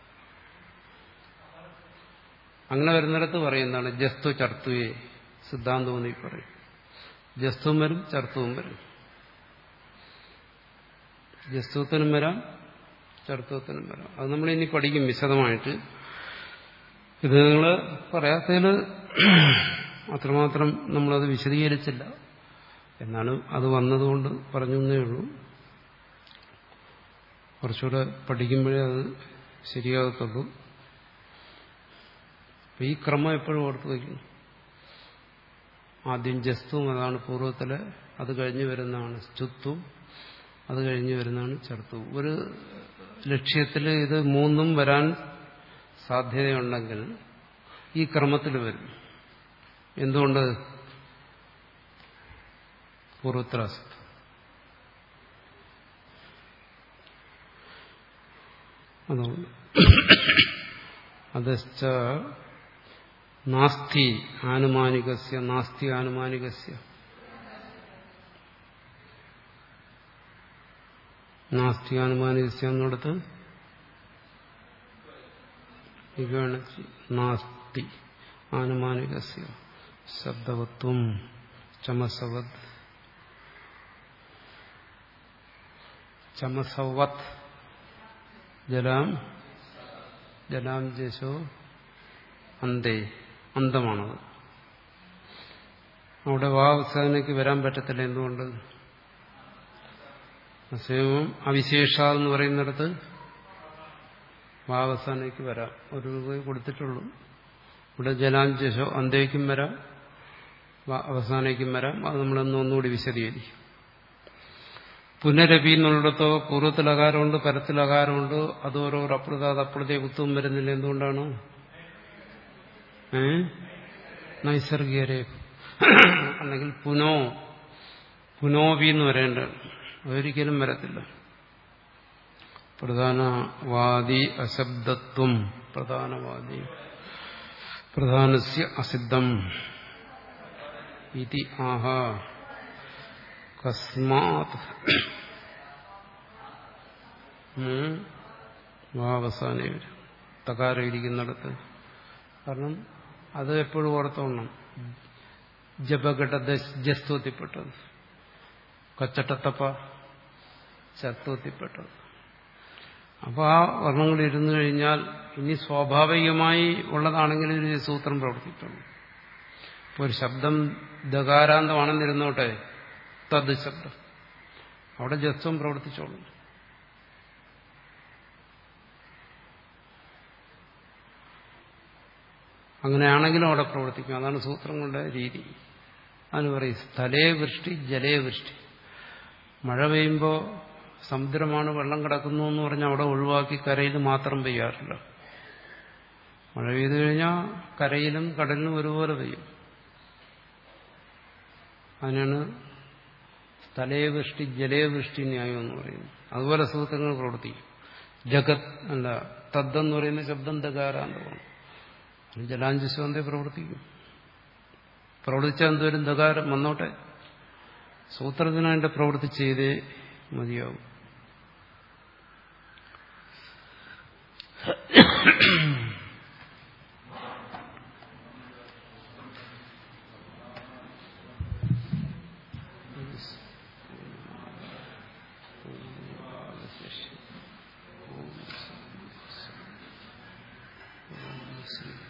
അങ്ങനെ വരുന്നിടത്ത് പറയുന്നതാണ് ജസ്തു ചർത്തുവേ സിദ്ധാന്തം നീ പറയും ജസ്തുവും വരും ചർത്തുവും വരും ജസ്തുവത്തിനും വരാം ചർത്തുവത്തിനും വരാം അത് നമ്മൾ ഇനി പഠിക്കും വിശദമായിട്ട് ഇത് നിങ്ങൾ പറയാത്തതിൽ അത്രമാത്രം നമ്മളത് വിശദീകരിച്ചില്ല എന്നാലും അത് വന്നതുകൊണ്ട് പറഞ്ഞു എന്നേ ഉള്ളൂ കുറച്ചുകൂടെ പഠിക്കുമ്പോഴേ അത് ശരിയാകത്തുള്ളൂ അപ്പൊ ഈ ക്രമം എപ്പോഴും ഓർത്തു വയ്ക്കുന്നു ആദ്യം ജസ്തുവും അതാണ് പൂർവ്വത്തിലെ അത് കഴിഞ്ഞ് വരുന്നതാണ് സ്തുത്വം അത് കഴിഞ്ഞ് വരുന്നതാണ് ചർത്തും ഒരു ലക്ഷ്യത്തിൽ ഇത് മൂന്നും വരാൻ സാധ്യതയുണ്ടെങ്കിൽ ഈ ക്രമത്തിൽ വരും എന്തുകൊണ്ട് പൂർവത്രാസത്ത് അതുകൊണ്ട് അതശ്ച നാസ്തി ആനുമാനികസ്യ നാസ്തി ആനുമാനികസ്യ നാസ്തി ആനുമാനികസ്യ എന്നിടത്ത് ഇഗണച്ചി നാസ്തി ആനുമാനികസ്യ ശബ്ദവത്വം ചമസവത് ചമസവത് ജലാം ജലാം ജശോ അന്തേ അന്തമാണത് അവിടെ വാവസാനയ്ക്ക് വരാൻ പറ്റത്തില്ല എന്തുകൊണ്ട് അസേവം അവിശേഷ എന്ന് പറയുന്നിടത്ത് വാവസാനയ്ക്ക് വരാം ഒരു രൂപ കൊടുത്തിട്ടുള്ളൂ ഇവിടെ ജലാഞ്ചശോ അന്തേക്കും വരാം അവസാനേക്കും വരാം അത് നമ്മളൊന്ന് ഒന്നുകൂടി വിശദീകരിക്കും പുനരപി എന്നുള്ളിടത്തോ പൂർവ്വത്തിൽ അകാരമുണ്ട് പരത്തിൽ അകാരമുണ്ട് അത് ഓരോ അപ്രത അത് അപ്രതേ കുത്തവും വരുന്നില്ല എന്തുകൊണ്ടാണ് ഏ നൈസർഗികരെ അല്ലെങ്കിൽ പുനോ പുനോവി എന്ന് വരേണ്ട അതൊരിക്കലും വരത്തില്ല പ്രധാനവാദി അശബ്ദത്വം പ്രധാനവാദി പ്രധാനസ്യ അസിദ്ധം ഇതി ആഹ കസ്മാത് വാവസാനെ വരും തകാരം ഇരിക്കുന്നിടത്ത് കാരണം അത് എപ്പോഴും ഓർത്തോണം ജപഘട്ട ജസ്തുവത്തിപ്പെട്ടത് കച്ചട്ടത്തപ്പ ചത്വത്തിപ്പെട്ടത് അപ്പോൾ ആ വർണ്ണങ്ങൾ ഇരുന്നു കഴിഞ്ഞാൽ ഇനി സ്വാഭാവികമായി ഉള്ളതാണെങ്കിൽ ഒരു സൂത്രം പ്രവർത്തിക്കുന്നു ഇപ്പോൾ ഒരു ശബ്ദം ദകാരാന്തമാണെന്നിരുന്നോട്ടെ തത് ശബ്ദം അവിടെ ജസ്വം പ്രവർത്തിച്ചോളും അങ്ങനെയാണെങ്കിലും അവിടെ പ്രവർത്തിക്കും അതാണ് സൂത്രങ്ങളുടെ രീതി അതിന് പറയും സ്ഥലേ വൃഷ്ടി ജലേ വൃഷ്ടി മഴ പെയ്യുമ്പോൾ സമുദ്രമാണ് വെള്ളം കിടക്കുന്നു എന്ന് പറഞ്ഞാൽ അവിടെ ഒഴിവാക്കി കരയിൽ മാത്രം പെയ്യാറില്ല മഴ പെയ്തു കഴിഞ്ഞാൽ കരയിലും കടലിലും ഒരുപോലെ പെയ്യും അതിനാണ് സ്ഥലേ വൃഷ്ടി ജലേ വൃഷ്ടി ന്യായം എന്ന് പറയുന്നത് അതുപോലെ സൂത്രങ്ങൾ പ്രവർത്തിക്കും ജഗത് അല്ല തദ്ദെന്ന് പറയുന്ന ശബ്ദം ദകാരാന്തമാണ് ജലാഞ്ജസ്വന്തേ പ്രവർത്തിക്കും പ്രവർത്തിച്ചാൽ എന്തോരും ദകാരം വന്നോട്ടെ സൂത്രത്തിന് അതിന്റെ പ്രവൃത്തി ചെയ്തേ മതിയാവും Thank you.